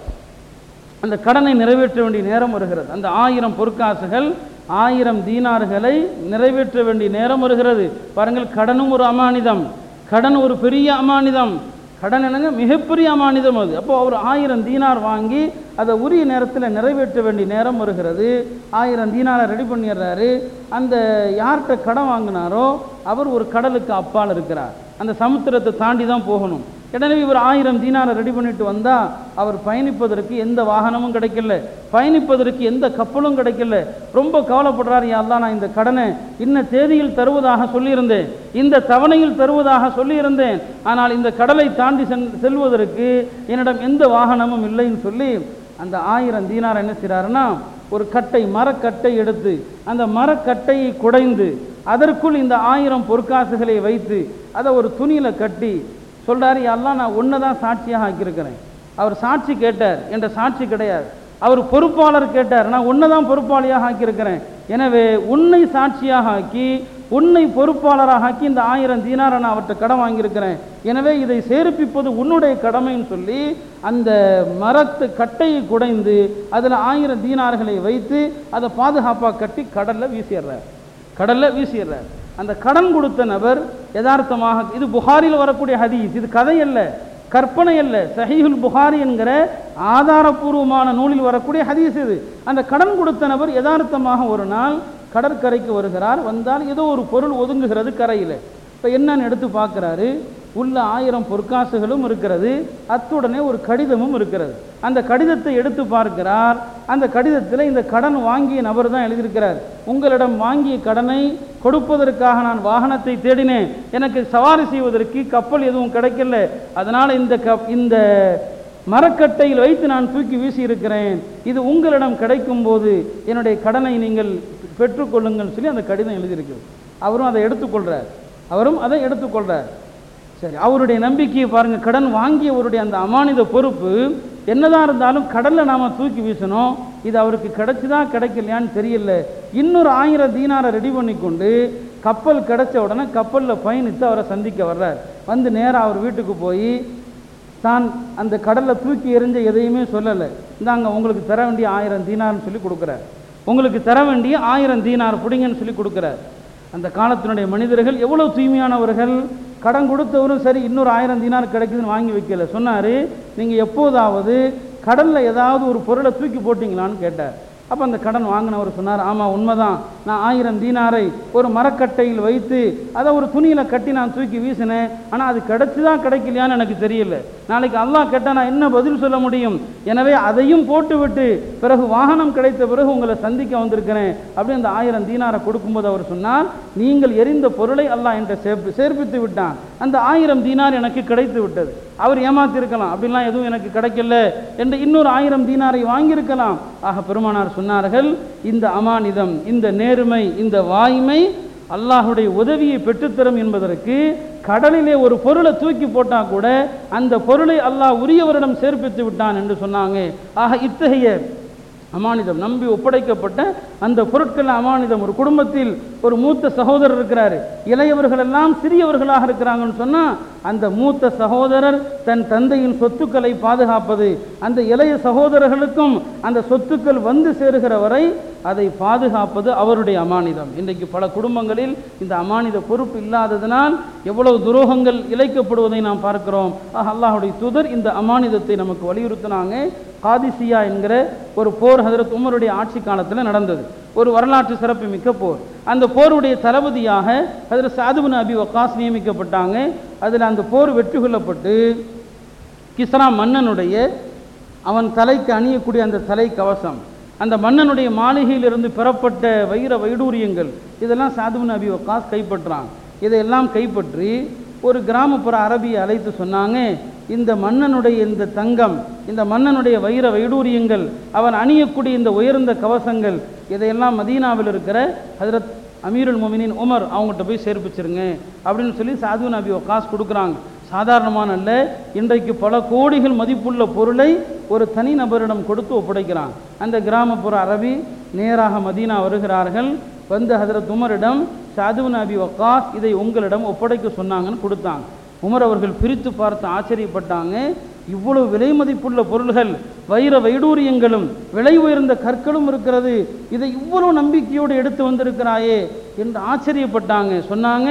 அந்த கடனை நிறைவேற்ற வேண்டிய நேரம் வருகிறது அந்த ஆயிரம் பொற்காசுகள் ஆயிரம் தீனார்களை நிறைவேற்ற வேண்டிய நேரம் வருகிறது பாருங்கள் கடனும் ஒரு அமானிதம் கடன் ஒரு பெரிய அமானிதம் கடன் என்னங்க மிகப்பெரிய அமானிதம் அது அப்போ அவர் ஆயிரம் தீனார் வாங்கி அதை உரிய நேரத்தில் நிறைவேற்ற வேண்டிய நேரம் வருகிறது ஆயிரம் தீனாரை ரெடி பண்ணிடுறாரு அந்த யார்கிட்ட கடன் வாங்கினாரோ அவர் ஒரு கடலுக்கு அப்பால் இருக்கிறார் அந்த சமுத்திரத்தை தாண்டி தான் போகணும் எனவே இவர் ஆயிரம் தீனாரை ரெடி பண்ணிட்டு வந்தால் அவர் பயணிப்பதற்கு எந்த வாகனமும் கிடைக்கல பயணிப்பதற்கு எந்த கப்பலும் கிடைக்கல ரொம்ப கவலைப்படுறாரு யாரெல்லாம் நான் இந்த கடனை இன்ன தேதியில் தருவதாக சொல்லியிருந்தேன் இந்த தவணையில் தருவதாக சொல்லியிருந்தேன் ஆனால் இந்த கடலை தாண்டி சென் செல்வதற்கு என்னிடம் எந்த வாகனமும் இல்லைன்னு சொல்லி அந்த ஆயிரம் தீனார் என்ன செய்கிறாருன்னா ஒரு கட்டை மரக்கட்டை எடுத்து அந்த மரக்கட்டையை குடைந்து அதற்குள் இந்த ஆயிரம் பொற்காசுகளை வைத்து அதை ஒரு துணியில் கட்டி சொல்கிறாரு எல்லாம் நான் ஒன்று தான் சாட்சியாக ஆக்கியிருக்கிறேன் அவர் சாட்சி கேட்டார் என்ற சாட்சி கிடையாது அவர் பொறுப்பாளர் கேட்டார் நான் ஒன்று தான் பொறுப்பாளியாக ஆக்கியிருக்கிறேன் எனவே உன்னை சாட்சியாக ஆக்கி உன்னை பொறுப்பாளராக ஆக்கி இந்த ஆயிரம் தீனாரை நான் அவர்கிட்ட கடன் வாங்கியிருக்கிறேன் எனவே இதை சேர்ப்பிப்பது உன்னுடைய கடமைன்னு சொல்லி அந்த மரத்து கட்டையை குடைந்து அதில் ஆயிரம் தீனார்களை வைத்து அதை பாதுகாப்பாக கட்டி கடலில் வீசிடுறார் கடலில் வீசிடுறார் அந்த கடன் கொடுத்த நபர் யதார்த்தமாக இது புகாரில் வரக்கூடிய ஹதீஸ் இது கதை அல்ல கற்பனை அல்ல சஹீஹுல் புகாரி என்கிற ஆதாரபூர்வமான நூலில் வரக்கூடிய ஹதீஸ் இது அந்த கடன் கொடுத்த நபர் யதார்த்தமாக ஒரு நாள் கடற்கரைக்கு வருகிறார் வந்தால் ஏதோ ஒரு பொருள் ஒதுங்குகிறது கரையில் இப்போ என்னன்னு எடுத்து பார்க்குறாரு உள்ள ஆயிரம் பொற்காசுகளும் இருக்கிறது அத்துடனே ஒரு கடிதமும் இருக்கிறது அந்த கடிதத்தை எடுத்து பார்க்கிறார் அந்த கடிதத்தில் இந்த கடன் வாங்கிய நபர் தான் எழுதியிருக்கிறார் உங்களிடம் வாங்கிய கடனை கொடுப்பதற்காக நான் வாகனத்தை தேடினேன் எனக்கு சவாரி செய்வதற்கு கப்பல் எதுவும் கிடைக்கல அதனால் இந்த கப் இந்த மரக்கட்டையில் வைத்து நான் தூக்கி வீசி இருக்கிறேன் இது உங்களிடம் கிடைக்கும் போது என்னுடைய கடனை நீங்கள் பெற்றுக்கொள்ளுங்கள் சொல்லி அந்த கடிதம் எழுதியிருக்கிறது அவரும் அதை எடுத்துக்கொள்கிறார் அவரும் அதை எடுத்துக்கொள்கிறார் சரி அவருடைய நம்பிக்கையை பாருங்கள் கடன் வாங்கியவருடைய அந்த அமானித பொறுப்பு என்னதான் இருந்தாலும் கடலில் நாம் தூக்கி வீசணும் இது அவருக்கு கிடைச்சுதா கிடைக்கலையான்னு தெரியல இன்னொரு ஆயிரம் தீனாரை ரெடி பண்ணி கொண்டு கப்பல் கிடைச்ச உடனே கப்பலில் பயணித்து அவரை சந்திக்க வர்றார் வந்து நேராக அவர் வீட்டுக்கு போய் தான் அந்த கடலில் தூக்கி எறிஞ்ச எதையுமே சொல்லலை இந்தாங்க உங்களுக்கு தர வேண்டிய ஆயிரம் தீனார்னு சொல்லி கொடுக்குறார் உங்களுக்கு தர வேண்டிய ஆயிரம் தீனார் பிடிங்கன்னு சொல்லி கொடுக்குறார் அந்த காலத்தினுடைய மனிதர்கள் எவ்வளோ தூய்மையானவர்கள் கடன் கொடுத்தவரும் சரி இன்னொரு ஆயிரம் தீனார் கிடைக்குதுன்னு வாங்கி வைக்கல சொன்னார் நீங்கள் எப்போதாவது கடலில் ஏதாவது ஒரு பொருளை தூக்கி போட்டிங்களான்னு கேட்டார் அப்போ அந்த கடன் வாங்கினவர் சொன்னார் ஆமாம் உண்மைதான் நான் ஆயிரம் தீனாரை ஒரு மரக்கட்டையில் வைத்து அதை ஒரு துணியில் கட்டி நான் தூக்கி வீசினேன் ஆனால் அது கிடைச்சுதா கிடைக்கலையான்னு எனக்கு தெரியல நாளைக்கு அல்லாஹ் கேட்டால் நான் என்ன பதில் சொல்ல முடியும் எனவே அதையும் போட்டுவிட்டு பிறகு வாகனம் கிடைத்த பிறகு உங்களை சந்திக்க வந்திருக்கிறேன் அப்படி அந்த ஆயிரம் தீனாரை கொடுக்கும்போது அவர் சொன்னார் நீங்கள் எரிந்த பொருளை அல்லாஹ் என்ற சேர்ப்பு சேர்ப்பித்து விட்டான் அந்த ஆயிரம் தீனார் எனக்கு கிடைத்து விட்டது அவர் ஏமாத்திருக்கலாம் அப்படிலாம் எதுவும் எனக்கு கிடைக்கல என்று இன்னொரு ஆயிரம் தீனாரை வாங்கியிருக்கலாம் ஆக பெருமானார் சொன்னார்கள் இந்த அமானிதம் இந்த நேர்மை இந்த வாய்மை அல்லாஹுடைய உதவியை பெற்றுத்தரும் என்பதற்கு கடலிலே ஒரு பொருளை தூக்கி போட்டால் கூட அந்த பொருளை அல்லாஹ் உரியவரிடம் சேர்ப்பித்து விட்டான் என்று சொன்னாங்க ஆக இத்தகைய அமானிதம் நம்பி ஒப்படைக்கப்பட்ட அந்த பொருட்கள் அமானிதம் ஒரு குடும்பத்தில் ஒரு மூத்த சகோதரர் இருக்கிறாரு இளையவர்கள் எல்லாம் சிறியவர்களாக இருக்கிறாங்கன்னு சொன்னால் அந்த மூத்த சகோதரர் தன் தந்தையின் சொத்துக்களை பாதுகாப்பது அந்த இளைய சகோதரர்களுக்கும் அந்த சொத்துக்கள் வந்து சேருகிற வரை அதை பாதுகாப்பது அவருடைய அமானிதம் இன்றைக்கு பல குடும்பங்களில் இந்த அமானித பொறுப்பு இல்லாததனால் எவ்வளவு துரோகங்கள் இழைக்கப்படுவதை நாம் பார்க்கிறோம் ஆக அல்லாஹுடைய தூதர் இந்த அமானிதத்தை நமக்கு வலியுறுத்தினாங்க காதிசியா என்கிற ஒரு போர் ஹதரத் உமருடைய ஆட்சி காலத்தில் நடந்தது ஒரு வரலாற்று சிறப்பு மிக்க போர் அந்த போருடைய தளபதியாக அதில் சாதுபின் அபி வக்காஸ் நியமிக்கப்பட்டாங்க அதில் அந்த போர் வெற்றி கொள்ளப்பட்டு கிஸ்ரா மன்னனுடைய அவன் தலைக்கு அணியக்கூடிய அந்த தலை கவசம் அந்த மன்னனுடைய மாளிகையிலிருந்து பெறப்பட்ட வைர வைடூரியங்கள் இதெல்லாம் சாதுபின் அபி வக்காஸ் கைப்பற்றான் இதையெல்லாம் கைப்பற்றி ஒரு கிராமப்புற அரபியை அழைத்து சொன்னாங்க இந்த மன்னனுடைய இந்த தங்கம் இந்த மன்னனுடைய வைர வைடூரியங்கள் அவன் அணியக்கூடிய இந்த உயர்ந்த கவசங்கள் இதையெல்லாம் மதீனாவில் இருக்கிற ஹஜரத் அமீருல் மொமினின் உமர் அவங்ககிட்ட போய் சேர்ப்பிச்சிருங்க அப்படின்னு சொல்லி சாது நபி காசு கொடுக்குறாங்க சாதாரணமான அல்ல இன்றைக்கு பல கோடிகள் மதிப்புள்ள பொருளை ஒரு தனி நபரிடம் கொடுத்து ஒப்படைக்கிறான் அந்த கிராமப்புற அரபி நேராக மதீனா வருகிறார்கள் வந்து ஹதரத் உமரிடம் சாது நபி வக்காஸ் இதை உங்களிடம் ஒப்படைக்க சொன்னாங்கன்னு கொடுத்தாங்க உமர் அவர்கள் பிரித்து பார்த்து ஆச்சரியப்பட்டாங்க இவ்வளவு விலை மதிப்புள்ள பொருள்கள் வைர வைடூரியங்களும் விலை உயர்ந்த கற்களும் இருக்கிறது இதை இவ்வளவு நம்பிக்கையோடு எடுத்து வந்திருக்கிறாயே என்று ஆச்சரியப்பட்டாங்க சொன்னாங்க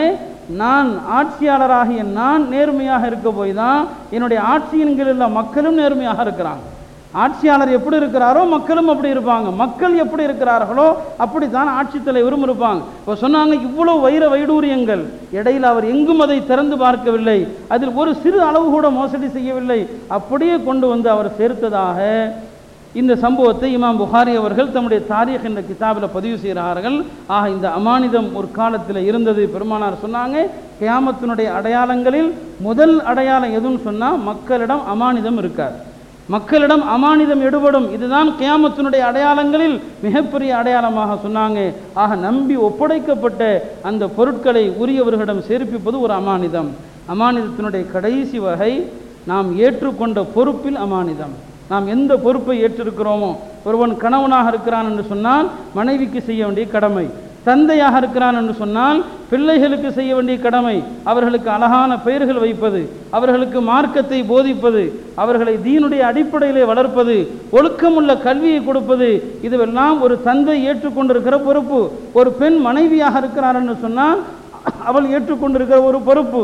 நான் ஆட்சியாளராகிய நான் நேர்மையாக இருக்க போய் தான் என்னுடைய ஆட்சியின் கீழ் உள்ள மக்களும் நேர்மையாக இருக்கிறாங்க ஆட்சியாளர் எப்படி இருக்கிறாரோ மக்களும் அப்படி இருப்பாங்க மக்கள் எப்படி இருக்கிறார்களோ அப்படி தான் ஆட்சித் தலைவரும் இருப்பாங்க இப்போ சொன்னாங்க இவ்வளவு வைர வைடூரியங்கள் இடையில் அவர் எங்கும் அதை திறந்து பார்க்கவில்லை அதில் ஒரு சிறு அளவு கூட மோசடி செய்யவில்லை அப்படியே கொண்டு வந்து அவர் சேர்த்ததாக இந்த சம்பவத்தை இமாம் புகாரி அவர்கள் தம்முடைய தாரீக் என்ற கிதாபில் பதிவு செய்கிறார்கள் ஆக இந்த அமானிதம் ஒரு காலத்தில் இருந்தது பெருமானார் சொன்னாங்க கியாமத்தினுடைய அடையாளங்களில் முதல் அடையாளம் எதுன்னு சொன்னால் மக்களிடம் அமானிதம் இருக்காது மக்களிடம் அமானிதம் எடுபடும் இதுதான் கியாமத்தினுடைய அடையாளங்களில் மிகப்பெரிய அடையாளமாக சொன்னாங்க ஆக நம்பி ஒப்படைக்கப்பட்ட அந்த பொருட்களை உரியவர்களிடம் சேர்ப்பிப்பது ஒரு அமானிதம் அமானிதத்தினுடைய கடைசி வகை நாம் ஏற்றுக்கொண்ட பொறுப்பில் அமானிதம் நாம் எந்த பொறுப்பை ஏற்றிருக்கிறோமோ ஒருவன் கணவனாக இருக்கிறான் என்று சொன்னால் மனைவிக்கு செய்ய வேண்டிய கடமை தந்தையாக இருக்கிறான் என்று சொன்னால் பிள்ளைகளுக்கு செய்ய வேண்டிய கடமை அவர்களுக்கு அழகான பெயர்கள் வைப்பது அவர்களுக்கு மார்க்கத்தை போதிப்பது அவர்களை தீனுடைய அடிப்படையிலே வளர்ப்பது ஒழுக்கமுள்ள கல்வியை கொடுப்பது இதுவெல்லாம் ஒரு தந்தை ஏற்றுக்கொண்டிருக்கிற பொறுப்பு ஒரு பெண் மனைவியாக இருக்கிறார் என்று சொன்னால் அவள் ஏற்றுக்கொண்டிருக்கிற ஒரு பொறுப்பு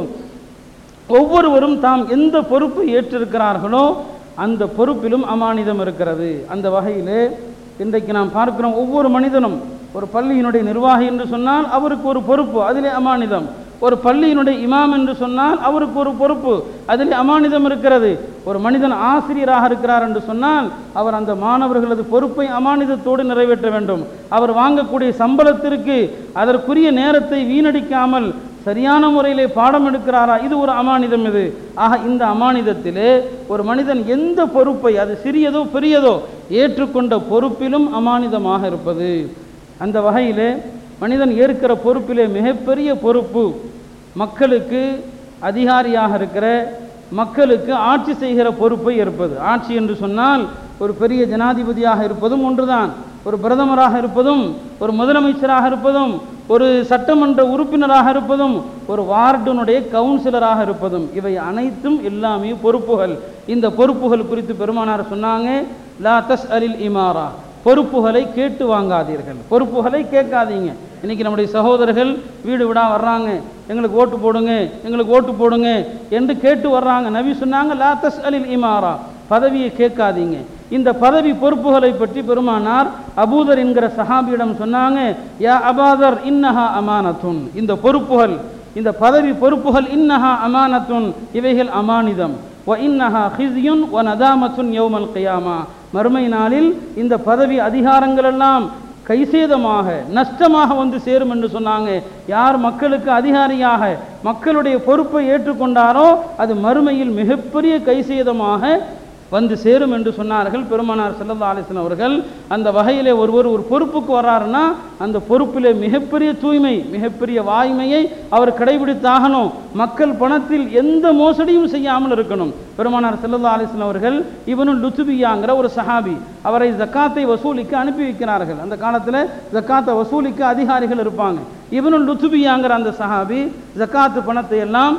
ஒவ்வொருவரும் தாம் எந்த பொறுப்பை ஏற்றிருக்கிறார்களோ அந்த பொறுப்பிலும் அமானிதம் இருக்கிறது அந்த வகையிலே இன்றைக்கு நாம் பார்க்கிறோம் ஒவ்வொரு மனிதனும் ஒரு பள்ளியினுடைய நிர்வாகி என்று சொன்னால் அவருக்கு ஒரு பொறுப்பு அதிலே அமானிதம் ஒரு பள்ளியினுடைய இமாம் என்று சொன்னால் அவருக்கு ஒரு பொறுப்பு அதில் அமானிதம் இருக்கிறது ஒரு மனிதன் ஆசிரியராக இருக்கிறார் என்று சொன்னால் அவர் அந்த மாணவர்களது பொறுப்பை அமானிதத்தோடு நிறைவேற்ற வேண்டும் அவர் வாங்கக்கூடிய சம்பளத்திற்கு அதற்குரிய நேரத்தை வீணடிக்காமல் சரியான முறையிலே பாடம் எடுக்கிறாரா இது ஒரு அமானிதம் இது ஆக இந்த அமானிதத்திலே ஒரு மனிதன் எந்த பொறுப்பை அது சிறியதோ பெரியதோ ஏற்றுக்கொண்ட பொறுப்பிலும் அமானிதமாக இருப்பது அந்த வகையிலே மனிதன் ஏற்கிற பொறுப்பிலே மிகப்பெரிய பொறுப்பு மக்களுக்கு அதிகாரியாக இருக்கிற மக்களுக்கு ஆட்சி செய்கிற பொறுப்பை ஏற்பது ஆட்சி என்று சொன்னால் ஒரு பெரிய ஜனாதிபதியாக இருப்பதும் ஒன்றுதான் ஒரு பிரதமராக இருப்பதும் ஒரு முதலமைச்சராக இருப்பதும் ஒரு சட்டமன்ற உறுப்பினராக இருப்பதும் ஒரு வார்டனுடைய கவுன்சிலராக இருப்பதும் இவை அனைத்தும் எல்லாமே பொறுப்புகள் இந்த பொறுப்புகள் குறித்து பெருமானார் சொன்னாங்க லா தஸ் அலில் இமாரா பொறுப்புகளை கேட்டு வாங்காதீர்கள் பொறுப்புகளை கேட்காதீங்க இன்னைக்கு நம்முடைய சகோதரர்கள் வீடு விடா வர்றாங்க எங்களுக்கு ஓட்டு போடுங்க எங்களுக்கு ஓட்டு போடுங்க என்று கேட்டு வர்றாங்க நபி சொன்னாங்க லா தஸ் அலில் இமாரா பதவியை கேட்காதீங்க இந்த பதவி பொறுப்புகளை பற்றி பெருமானார் அபூதர் என்கிற சஹாபியிடம் சொன்னாங்க யா அபாதர் இன்னஹா அமானத்துன் இந்த பொறுப்புகள் இந்த பதவி பொறுப்புகள் இன்னஹா அமானத்துன் இவைகள் அமானிதம் வ இன்னஹா ஹிஸ்யுன் வ நதாமத்துன் யௌமல் கியாமா மறுமை நாளில் இந்த பதவி அதிகாரங்கள் எல்லாம் கைசேதமாக நஷ்டமாக வந்து சேரும் என்று சொன்னாங்க யார் மக்களுக்கு அதிகாரியாக மக்களுடைய பொறுப்பை ஏற்றுக்கொண்டாரோ அது மறுமையில் மிகப்பெரிய கைசேதமாக வந்து சேரும் என்று சொன்னார்கள் பெருமானார் செல்லல்லா அலிஸ்லாம் அவர்கள் அந்த வகையிலே ஒருவர் ஒரு பொறுப்புக்கு வர்றாருன்னா அந்த பொறுப்பிலே மிகப்பெரிய தூய்மை மிகப்பெரிய வாய்மையை அவர் கடைபிடித்தாகணும் மக்கள் பணத்தில் எந்த மோசடியும் செய்யாமல் இருக்கணும் பெருமானார் செல்லல்லா அலிஸ்லாம் அவர்கள் இவனும் லுத்துபியாங்கிற ஒரு சஹாபி அவரை ஜக்காத்தை வசூலிக்க அனுப்பி வைக்கிறார்கள் அந்த காலத்தில் ஜக்காத்தை வசூலிக்க அதிகாரிகள் இருப்பாங்க இவனும் லுத்துபியாங்கிற அந்த சஹாபி ஜக்காத்து பணத்தை எல்லாம்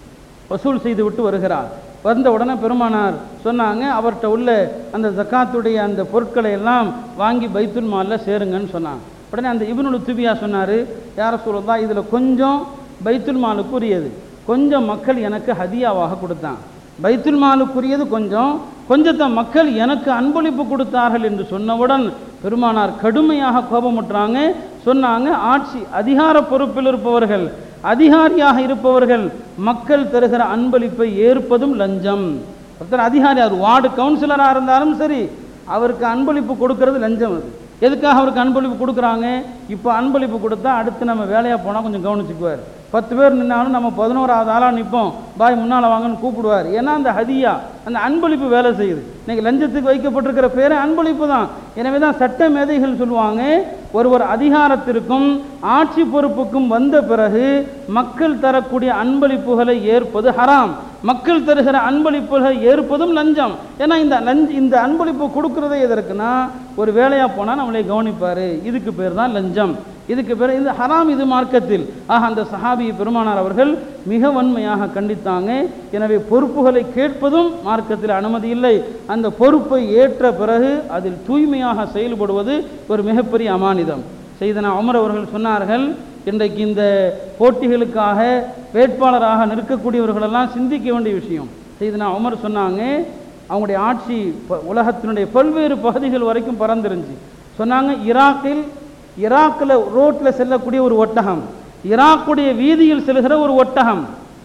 வசூல் செய்து விட்டு வருகிறார் வந்த உடனே பெருமானார் சொன்னாங்க அவர்கிட்ட உள்ள அந்த ஜக்காத்துடைய அந்த பொருட்களை எல்லாம் வாங்கி பைத்துல் மாலில் சேருங்கன்னு சொன்னாங்க உடனே அந்த இவனுல் துபியா சொன்னார் யார சொல்லதா இதில் கொஞ்சம் பைத்துல் மாலுக்கு உரியது கொஞ்சம் மக்கள் எனக்கு ஹதியாவாக கொடுத்தாங்க பைத்துல் மாலுக்குரியது கொஞ்சம் கொஞ்சத்தை மக்கள் எனக்கு அன்பளிப்பு கொடுத்தார்கள் என்று சொன்னவுடன் பெருமானார் கடுமையாக கோபமுற்றாங்க சொன்னாங்க ஆட்சி அதிகார பொறுப்பில் இருப்பவர்கள் அதிகாரியாக இருப்பவர்கள் மக்கள் தருகிற அன்பளிப்பை ஏற்பதும் லஞ்சம் ஒருத்தர் அதிகாரி அவர் வார்டு கவுன்சிலராக இருந்தாலும் சரி அவருக்கு அன்பளிப்பு கொடுக்கறது லஞ்சம் அது எதுக்காக அவருக்கு அன்பளிப்பு கொடுக்குறாங்க இப்போ அன்பளிப்பு கொடுத்தா அடுத்து நம்ம வேலையாக போனால் கொஞ்சம் கவனிச்சுக்குவார் பத்து பேர் நின்னாலும் நம்ம பதினோராவது ஆளாக நிற்போம் பாய் முன்னால் வாங்கன்னு கூப்பிடுவார் ஏன்னா அந்த ஹதியா அந்த அன்பளிப்பு வேலை செய்யுது இன்னைக்கு லஞ்சத்துக்கு வைக்கப்பட்டிருக்கிற பேரே அன்பளிப்பு தான் எனவே தான் சட்ட மேதைகள் சொல்லுவாங்க ஒருவர் அதிகாரத்திற்கும் ஆட்சி பொறுப்புக்கும் வந்த பிறகு மக்கள் தரக்கூடிய அன்பளிப்புகளை ஏற்பது ஹராம் மக்கள் தருகிற அன்பளிப்புகளை ஏற்பதும் லஞ்சம் ஏன்னா இந்த லஞ்ச இந்த அன்பளிப்பு கொடுக்கறதே எதற்குன்னா ஒரு வேலையாக போனால் நம்மளை கவனிப்பார் இதுக்கு பேர் தான் லஞ்சம் இதுக்கு பேர் இது ஹராம் இது மார்க்கத்தில் ஆக அந்த சஹாபி பெருமானார் அவர்கள் மிக வன்மையாக கண்டித்தாங்க எனவே பொறுப்புகளை கேட்பதும் மார்க்கத்தில் அனுமதி இல்லை அந்த பொறுப்பை ஏற்ற பிறகு அதில் தூய்மையாக செயல்படுவது ஒரு மிகப்பெரிய அமானிதம் செய்தனா உமர் அவர்கள் சொன்னார்கள் இன்றைக்கு இந்த போட்டிகளுக்காக வேட்பாளராக நிற்கக்கூடியவர்களெல்லாம் சிந்திக்க வேண்டிய விஷயம் செய்து நான் உமர் சொன்னாங்க அவங்களுடைய ஆட்சி ப- உலகத்தினுடைய பல்வேறு பகுதிகள் வரைக்கும் பறந்துருந்துச்சு சொன்னாங்க ஈராக்கில் ஈராக்கில் ரோட்டில் செல்லக்கூடிய ஒரு ஒட்டகம் ஈராக்குடைய வீதியில் செல்கிற ஒரு ஒட்டகம்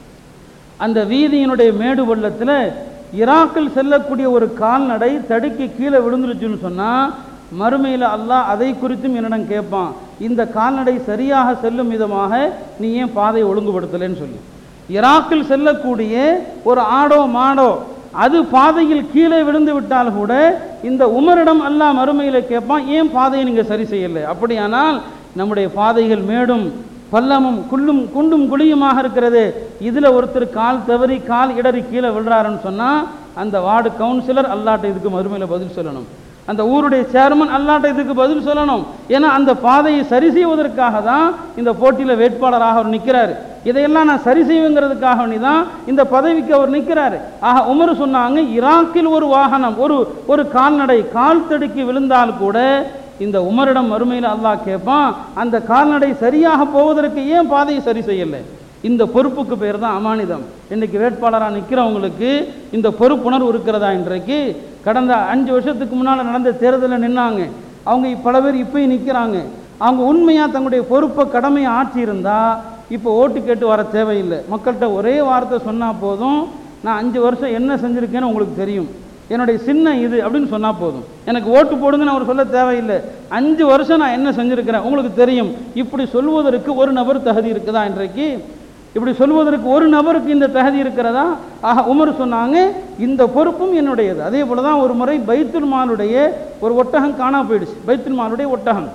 அந்த வீதியினுடைய மேடு பள்ளத்தில் ஈராக்கில் செல்லக்கூடிய ஒரு கால்நடை தடுக்கி கீழே விழுந்துருச்சுன்னு சொன்னால் மறுமையில் அல்லாஹ் அதை குறித்தும் என்னிடம் கேட்பான் இந்த கால்நடை சரியாக செல்லும் விதமாக நீ ஏன் பாதையை ஒழுங்குபடுத்தலைன்னு சொல்லி ஈராக்கில் செல்லக்கூடிய ஒரு ஆடோ மாடோ அது பாதையில் கீழே விழுந்து விட்டால் கூட இந்த உமரிடம் அல்லாஹ் மறுமையில் கேட்பான் ஏன் பாதையை நீங்கள் சரி செய்யலை அப்படியானால் நம்முடைய பாதைகள் மேடும் பள்ளமும் குள்ளும் குண்டும் குழியுமாக இருக்கிறது இதில் ஒருத்தர் கால் தவறி கால் இடறி கீழே விழுறாருன்னு சொன்னால் அந்த வார்டு கவுன்சிலர் அல்லாட்ட இதுக்கு மறுமையில் பதில் சொல்லணும் அந்த ஊருடைய சேர்மன் அல்லாட்ட இதுக்கு பதில் சொல்லணும் ஏன்னா அந்த பாதையை சரி செய்வதற்காக தான் இந்த போட்டியில் வேட்பாளராக அவர் நிற்கிறாரு இதையெல்லாம் நான் சரி செய்வேங்கிறதுக்காக வேண்டி தான் இந்த பதவிக்கு அவர் நிற்கிறாரு ஆக உமர் சொன்னாங்க ஈராக்கில் ஒரு வாகனம் ஒரு ஒரு கால்நடை கால் தடுக்கி விழுந்தால் கூட இந்த உமரிடம் மறுமையில் அல்லாஹ் கேட்பான் அந்த கால்நடை சரியாக போவதற்கு ஏன் பாதையை சரி செய்யலை இந்த பொறுப்புக்கு பேர் தான் அமானிதம் இன்னைக்கு வேட்பாளராக நிற்கிறவங்களுக்கு இந்த பொறுப்புணர்வு இருக்கிறதா இன்றைக்கு கடந்த அஞ்சு வருஷத்துக்கு முன்னால் நடந்த தேர்தலில் நின்னாங்க அவங்க பல பேர் இப்பயும் நிற்கிறாங்க அவங்க உண்மையாக தங்களுடைய பொறுப்பை கடமையை ஆற்றியிருந்தா இப்போ ஓட்டு கேட்டு வர தேவையில்லை மக்கள்கிட்ட ஒரே வார்த்தை சொன்னால் போதும் நான் அஞ்சு வருஷம் என்ன செஞ்சுருக்கேன்னு உங்களுக்கு தெரியும் என்னுடைய சின்ன இது அப்படின்னு சொன்னால் போதும் எனக்கு ஓட்டு போடுங்கன்னு அவர் சொல்ல தேவையில்லை அஞ்சு வருஷம் நான் என்ன செஞ்சுருக்கிறேன் உங்களுக்கு தெரியும் இப்படி சொல்வதற்கு ஒரு நபர் தகுதி இருக்குதா இன்றைக்கு இப்படி சொல்வதற்கு ஒரு நபருக்கு இந்த தகுதி இருக்கிறதா ஆக உமர் சொன்னாங்க இந்த பொறுப்பும் என்னுடையது அதே போல தான் ஒரு முறை பைத்துல் மாலுடைய ஒரு ஒட்டகம் காணா போயிடுச்சு பைத்துல் மாலுடைய ஒட்டகம்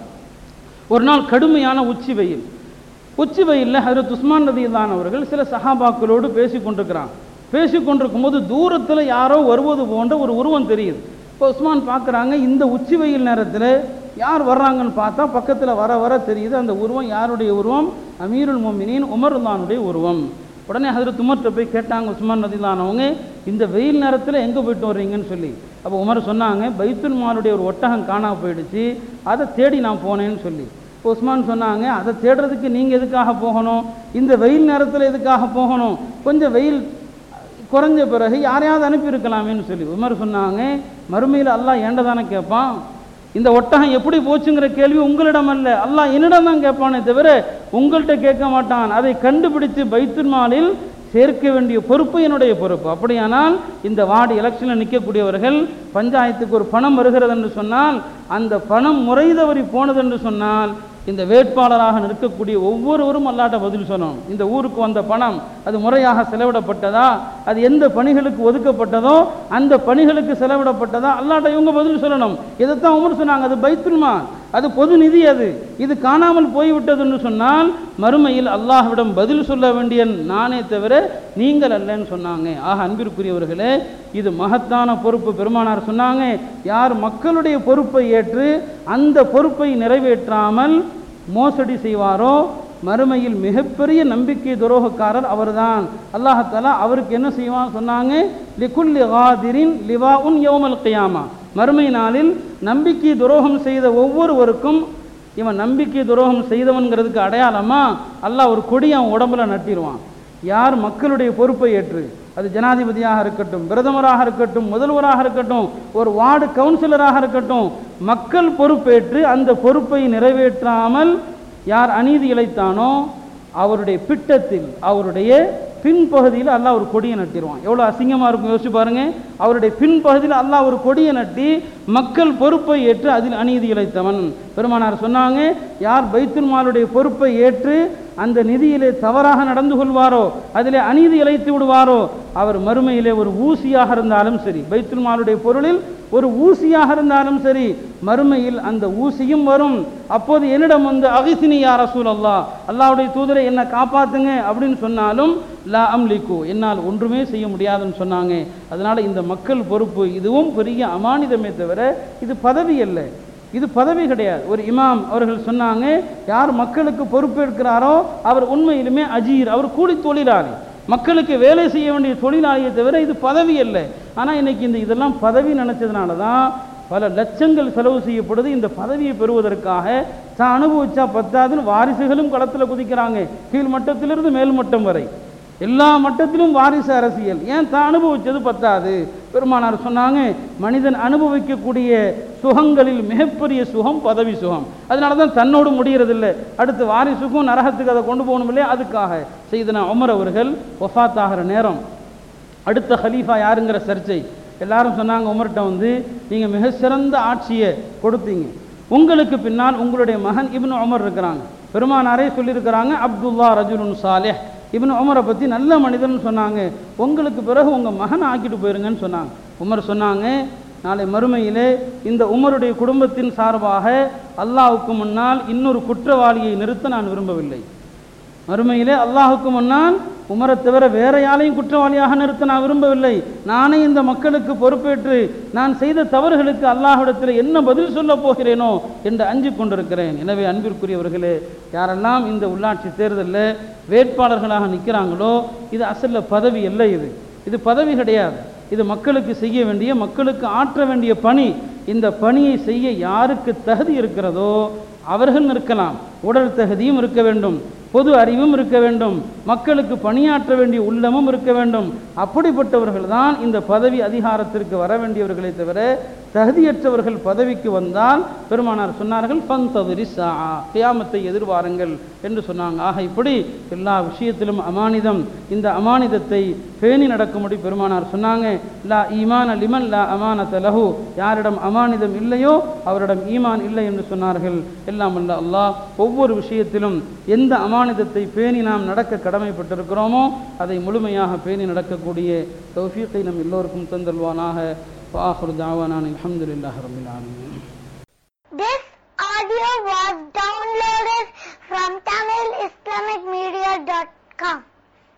ஒரு நாள் கடுமையான உச்சி வெயில் உச்சி வெயிலில் ஹஜரத் உஸ்மான் ரதியில்லான் அவர்கள் சில சஹாபாக்களோடு பேசி கொண்டிருக்கிறாங்க பேசி கொண்டிருக்கும் போது தூரத்தில் யாரோ வருவது போன்ற ஒரு உருவம் தெரியுது இப்போ உஸ்மான் பார்க்குறாங்க இந்த உச்சி வெயில் நேரத்தில் யார் வர்றாங்கன்னு பார்த்தா பக்கத்தில் வர வர தெரியுது அந்த உருவம் யாருடைய உருவம் அமீருல் மொமினின் உமருல்லானுடைய உருவம் உடனே ஹஜரத் உமர்கிட்ட போய் கேட்டாங்க உஸ்மான் ரதிலானவங்க இந்த வெயில் நேரத்தில் எங்கே போயிட்டு வர்றீங்கன்னு சொல்லி அப்போ உமர் சொன்னாங்க பைத்துல் மாலுடைய ஒரு ஒட்டகம் காணாம போயிடுச்சு அதை தேடி நான் போனேன்னு சொல்லி இப்போ உஸ்மான் சொன்னாங்க அதை தேடுறதுக்கு நீங்கள் எதுக்காக போகணும் இந்த வெயில் நேரத்தில் எதுக்காக போகணும் கொஞ்சம் வெயில் குறைஞ்ச பிறகு யாரையாவது அனுப்பியிருக்கலாமேன்னு சொல்லி உமர் சொன்னாங்க மறுமையில் அல்லாஹ் ஏண்ட தானே கேட்பான் இந்த ஒட்டகம் எப்படி போச்சுங்கிற கேள்வி உங்களிடம் அல்ல அல்லாஹ் என்னிடம் தான் கேட்பானே தவிர உங்கள்கிட்ட கேட்க மாட்டான் அதை கண்டுபிடித்து பைத்துல் மாலில் சேர்க்க வேண்டிய பொறுப்பு என்னுடைய பொறுப்பு அப்படியானால் இந்த வார்டு எலெக்ஷனில் நிற்கக்கூடியவர்கள் பஞ்சாயத்துக்கு ஒரு பணம் வருகிறது என்று சொன்னால் அந்த பணம் முறை தவறி போனது என்று சொன்னால் இந்த வேட்பாளராக நிற்கக்கூடிய ஒவ்வொருவரும் அல்லாட்ட பதில் சொல்லணும் இந்த ஊருக்கு வந்த பணம் அது முறையாக செலவிடப்பட்டதா அது எந்த பணிகளுக்கு ஒதுக்கப்பட்டதோ அந்த பணிகளுக்கு செலவிடப்பட்டதா அல்லாட்ட இவங்க பதில் சொல்லணும் இதைத்தான் உமர் சொன்னாங்க அது பைத்துல்மா அது பொது நிதி அது இது காணாமல் போய்விட்டதுன்னு சொன்னால் மறுமையில் அல்லாஹ்விடம் பதில் சொல்ல வேண்டிய நானே தவிர நீங்கள் அல்லன்னு சொன்னாங்க ஆக அன்பிற்குரியவர்களே இது மகத்தான பொறுப்பு பெருமானார் சொன்னாங்க யார் மக்களுடைய பொறுப்பை ஏற்று அந்த பொறுப்பை நிறைவேற்றாமல் மோசடி செய்வாரோ மறுமையில் மிகப்பெரிய நம்பிக்கை துரோகக்காரர் அவர்தான் அல்லாஹாலா அவருக்கு என்ன செய்வான் சொன்னாங்க லிகுல்லி காதிரின் லிவா உன் யோமல் கியாமா மறுமை நாளில் நம்பிக்கை துரோகம் செய்த ஒவ்வொருவருக்கும் இவன் நம்பிக்கை துரோகம் செய்தவன்கிறதுக்கு அடையாளமா அல்லாஹ் ஒரு கொடி அவன் உடம்புல நட்டிடுவான் யார் மக்களுடைய பொறுப்பை ஏற்று அது ஜனாதிபதியாக இருக்கட்டும் பிரதமராக இருக்கட்டும் முதல்வராக இருக்கட்டும் ஒரு வார்டு கவுன்சிலராக இருக்கட்டும் மக்கள் பொறுப்பேற்று அந்த பொறுப்பை நிறைவேற்றாமல் யார் அநீதி இழைத்தானோ அவருடைய பிட்டத்தில் அவருடைய பின்பகுதியில் அல்லாஹ் ஒரு கொடியை நட்டிடுவான் எவ்வளோ அசிங்கமாக இருக்கும் யோசிச்சு பாருங்க அவருடைய பின்பகுதியில் அல்லாஹ் ஒரு கொடியை நட்டி மக்கள் பொறுப்பை ஏற்று அதில் அநீதி இழைத்தவன் பெருமானார் சொன்னாங்க யார் பைத்துல் மாலுடைய பொறுப்பை ஏற்று அந்த நிதியிலே தவறாக நடந்து கொள்வாரோ அதிலே அநீதி இழைத்து விடுவாரோ அவர் மறுமையிலே ஒரு ஊசியாக இருந்தாலும் சரி பைத்துல் மாலுடைய பொருளில் ஒரு ஊசியாக இருந்தாலும் சரி மறுமையில் அந்த ஊசியும் வரும் அப்போது என்னிடம் வந்து அகிசினி யா ரசூல் அல்லா அல்லாவுடைய தூதரை என்னை காப்பாத்துங்க அப்படின்னு சொன்னாலும் லா அம்லிக்கு என்னால் ஒன்றுமே செய்ய முடியாதுன்னு சொன்னாங்க அதனால இந்த மக்கள் பொறுப்பு இதுவும் பெரிய அமானிதமே தவிர இது பதவி அல்ல இது பதவி கிடையாது ஒரு இமாம் அவர்கள் சொன்னாங்க யார் மக்களுக்கு பொறுப்பேற்கிறாரோ அவர் உண்மையிலுமே அஜீர் அவர் கூலி தொழிலாளி மக்களுக்கு வேலை செய்ய வேண்டிய தொழிலாளியை தவிர இது பதவி அல்ல ஆனால் இன்னைக்கு இந்த இதெல்லாம் பதவி நினச்சதுனால தான் பல லட்சங்கள் செலவு செய்யப்படுது இந்த பதவியை பெறுவதற்காக தான் அனுபவிச்சா பத்தாதுன்னு வாரிசுகளும் களத்தில் குதிக்கிறாங்க கீழ் மட்டத்திலிருந்து மேல் மட்டம் வரை எல்லா மட்டத்திலும் வாரிசு அரசியல் ஏன் தான் அனுபவிச்சது பத்தாது பெருமானார் சொன்னாங்க மனிதன் அனுபவிக்கக்கூடிய சுகங்களில் மிகப்பெரிய சுகம் பதவி சுகம் அதனால தான் தன்னோடு முடியறதில்லை அடுத்து வாரிசுக்கும் நரகத்துக்கு அதை கொண்டு போகணும் இல்லையா அதுக்காக செய்தனா உமர் அவர்கள் ஒஃபாத் ஆகிற நேரம் அடுத்த ஹலீஃபா யாருங்கிற சர்ச்சை எல்லாரும் சொன்னாங்க உமர்கிட்ட வந்து நீங்கள் மிக சிறந்த ஆட்சியை கொடுத்தீங்க உங்களுக்கு பின்னால் உங்களுடைய மகன் இப்னு உமர் இருக்கிறாங்க பெருமானாரே சொல்லியிருக்கிறாங்க அப்துல்லா ரஜுலுன் சாலேஹ் இப்னு உமரை பற்றி நல்ல மனிதன் சொன்னாங்க உங்களுக்கு பிறகு உங்கள் மகனை ஆக்கிட்டு போயிருங்கன்னு சொன்னாங்க உமர் சொன்னாங்க நாளை மறுமையிலே இந்த உமருடைய குடும்பத்தின் சார்பாக அல்லாஹ்வுக்கு முன்னால் இன்னொரு குற்றவாளியை நிறுத்த நான் விரும்பவில்லை மறுமையிலே அல்லாஹுக்கு முன்னால் உமரை தவிர வேற யாரையும் குற்றவாளியாக நிறுத்த நான் விரும்பவில்லை நானே இந்த மக்களுக்கு பொறுப்பேற்று நான் செய்த தவறுகளுக்கு அல்லாஹ்விடத்தில் என்ன பதில் சொல்ல போகிறேனோ என்று அஞ்சு கொண்டிருக்கிறேன் எனவே அன்பிற்குரியவர்களே யாரெல்லாம் இந்த உள்ளாட்சி தேர்தலில் வேட்பாளர்களாக நிற்கிறாங்களோ இது அசல்ல பதவி அல்ல இது இது பதவி கிடையாது இது மக்களுக்கு செய்ய வேண்டிய மக்களுக்கு ஆற்ற வேண்டிய பணி இந்த பணியை செய்ய யாருக்கு தகுதி இருக்கிறதோ அவர்கள் நிற்கலாம் உடல் தகுதியும் இருக்க வேண்டும் பொது அறிவும் இருக்க வேண்டும் மக்களுக்கு பணியாற்ற வேண்டிய உள்ளமும் இருக்க வேண்டும் அப்படிப்பட்டவர்கள் தான் இந்த பதவி அதிகாரத்திற்கு வர வேண்டியவர்களே தவிர தகுதியற்றவர்கள் பதவிக்கு வந்தால் பெருமானார் சொன்னார்கள் பந்ததிரி சா கியாமத்தை எதிர்வாருங்கள் என்று சொன்னாங்க ஆக இப்படி எல்லா விஷயத்திலும் அமானிதம் இந்த அமானிதத்தை பேணி நடக்கும்படி பெருமானார் சொன்னாங்க லா ஈமான லிமன் லா அமானத லஹு யாரிடம் அமானிதம் இல்லையோ அவரிடம் ஈமான் இல்லை என்று சொன்னார்கள் எல்லாம் அல்ல அல்லாஹ் ஒவ்வொரு விஷயத்திலும் எந்த அமானிதத்தை பேணி நாம் நடக்க கடமைப்பட்டிருக்கிறோமோ அதை முழுமையாக பேணி நடக்கக்கூடிய தௌஃபீக்கை நம் எல்லோருக்கும் தந்தல்வானாக وآخر دعوانا أن الحمد لله رب العالمين This audio was downloaded from TamilIslamicMedia.com.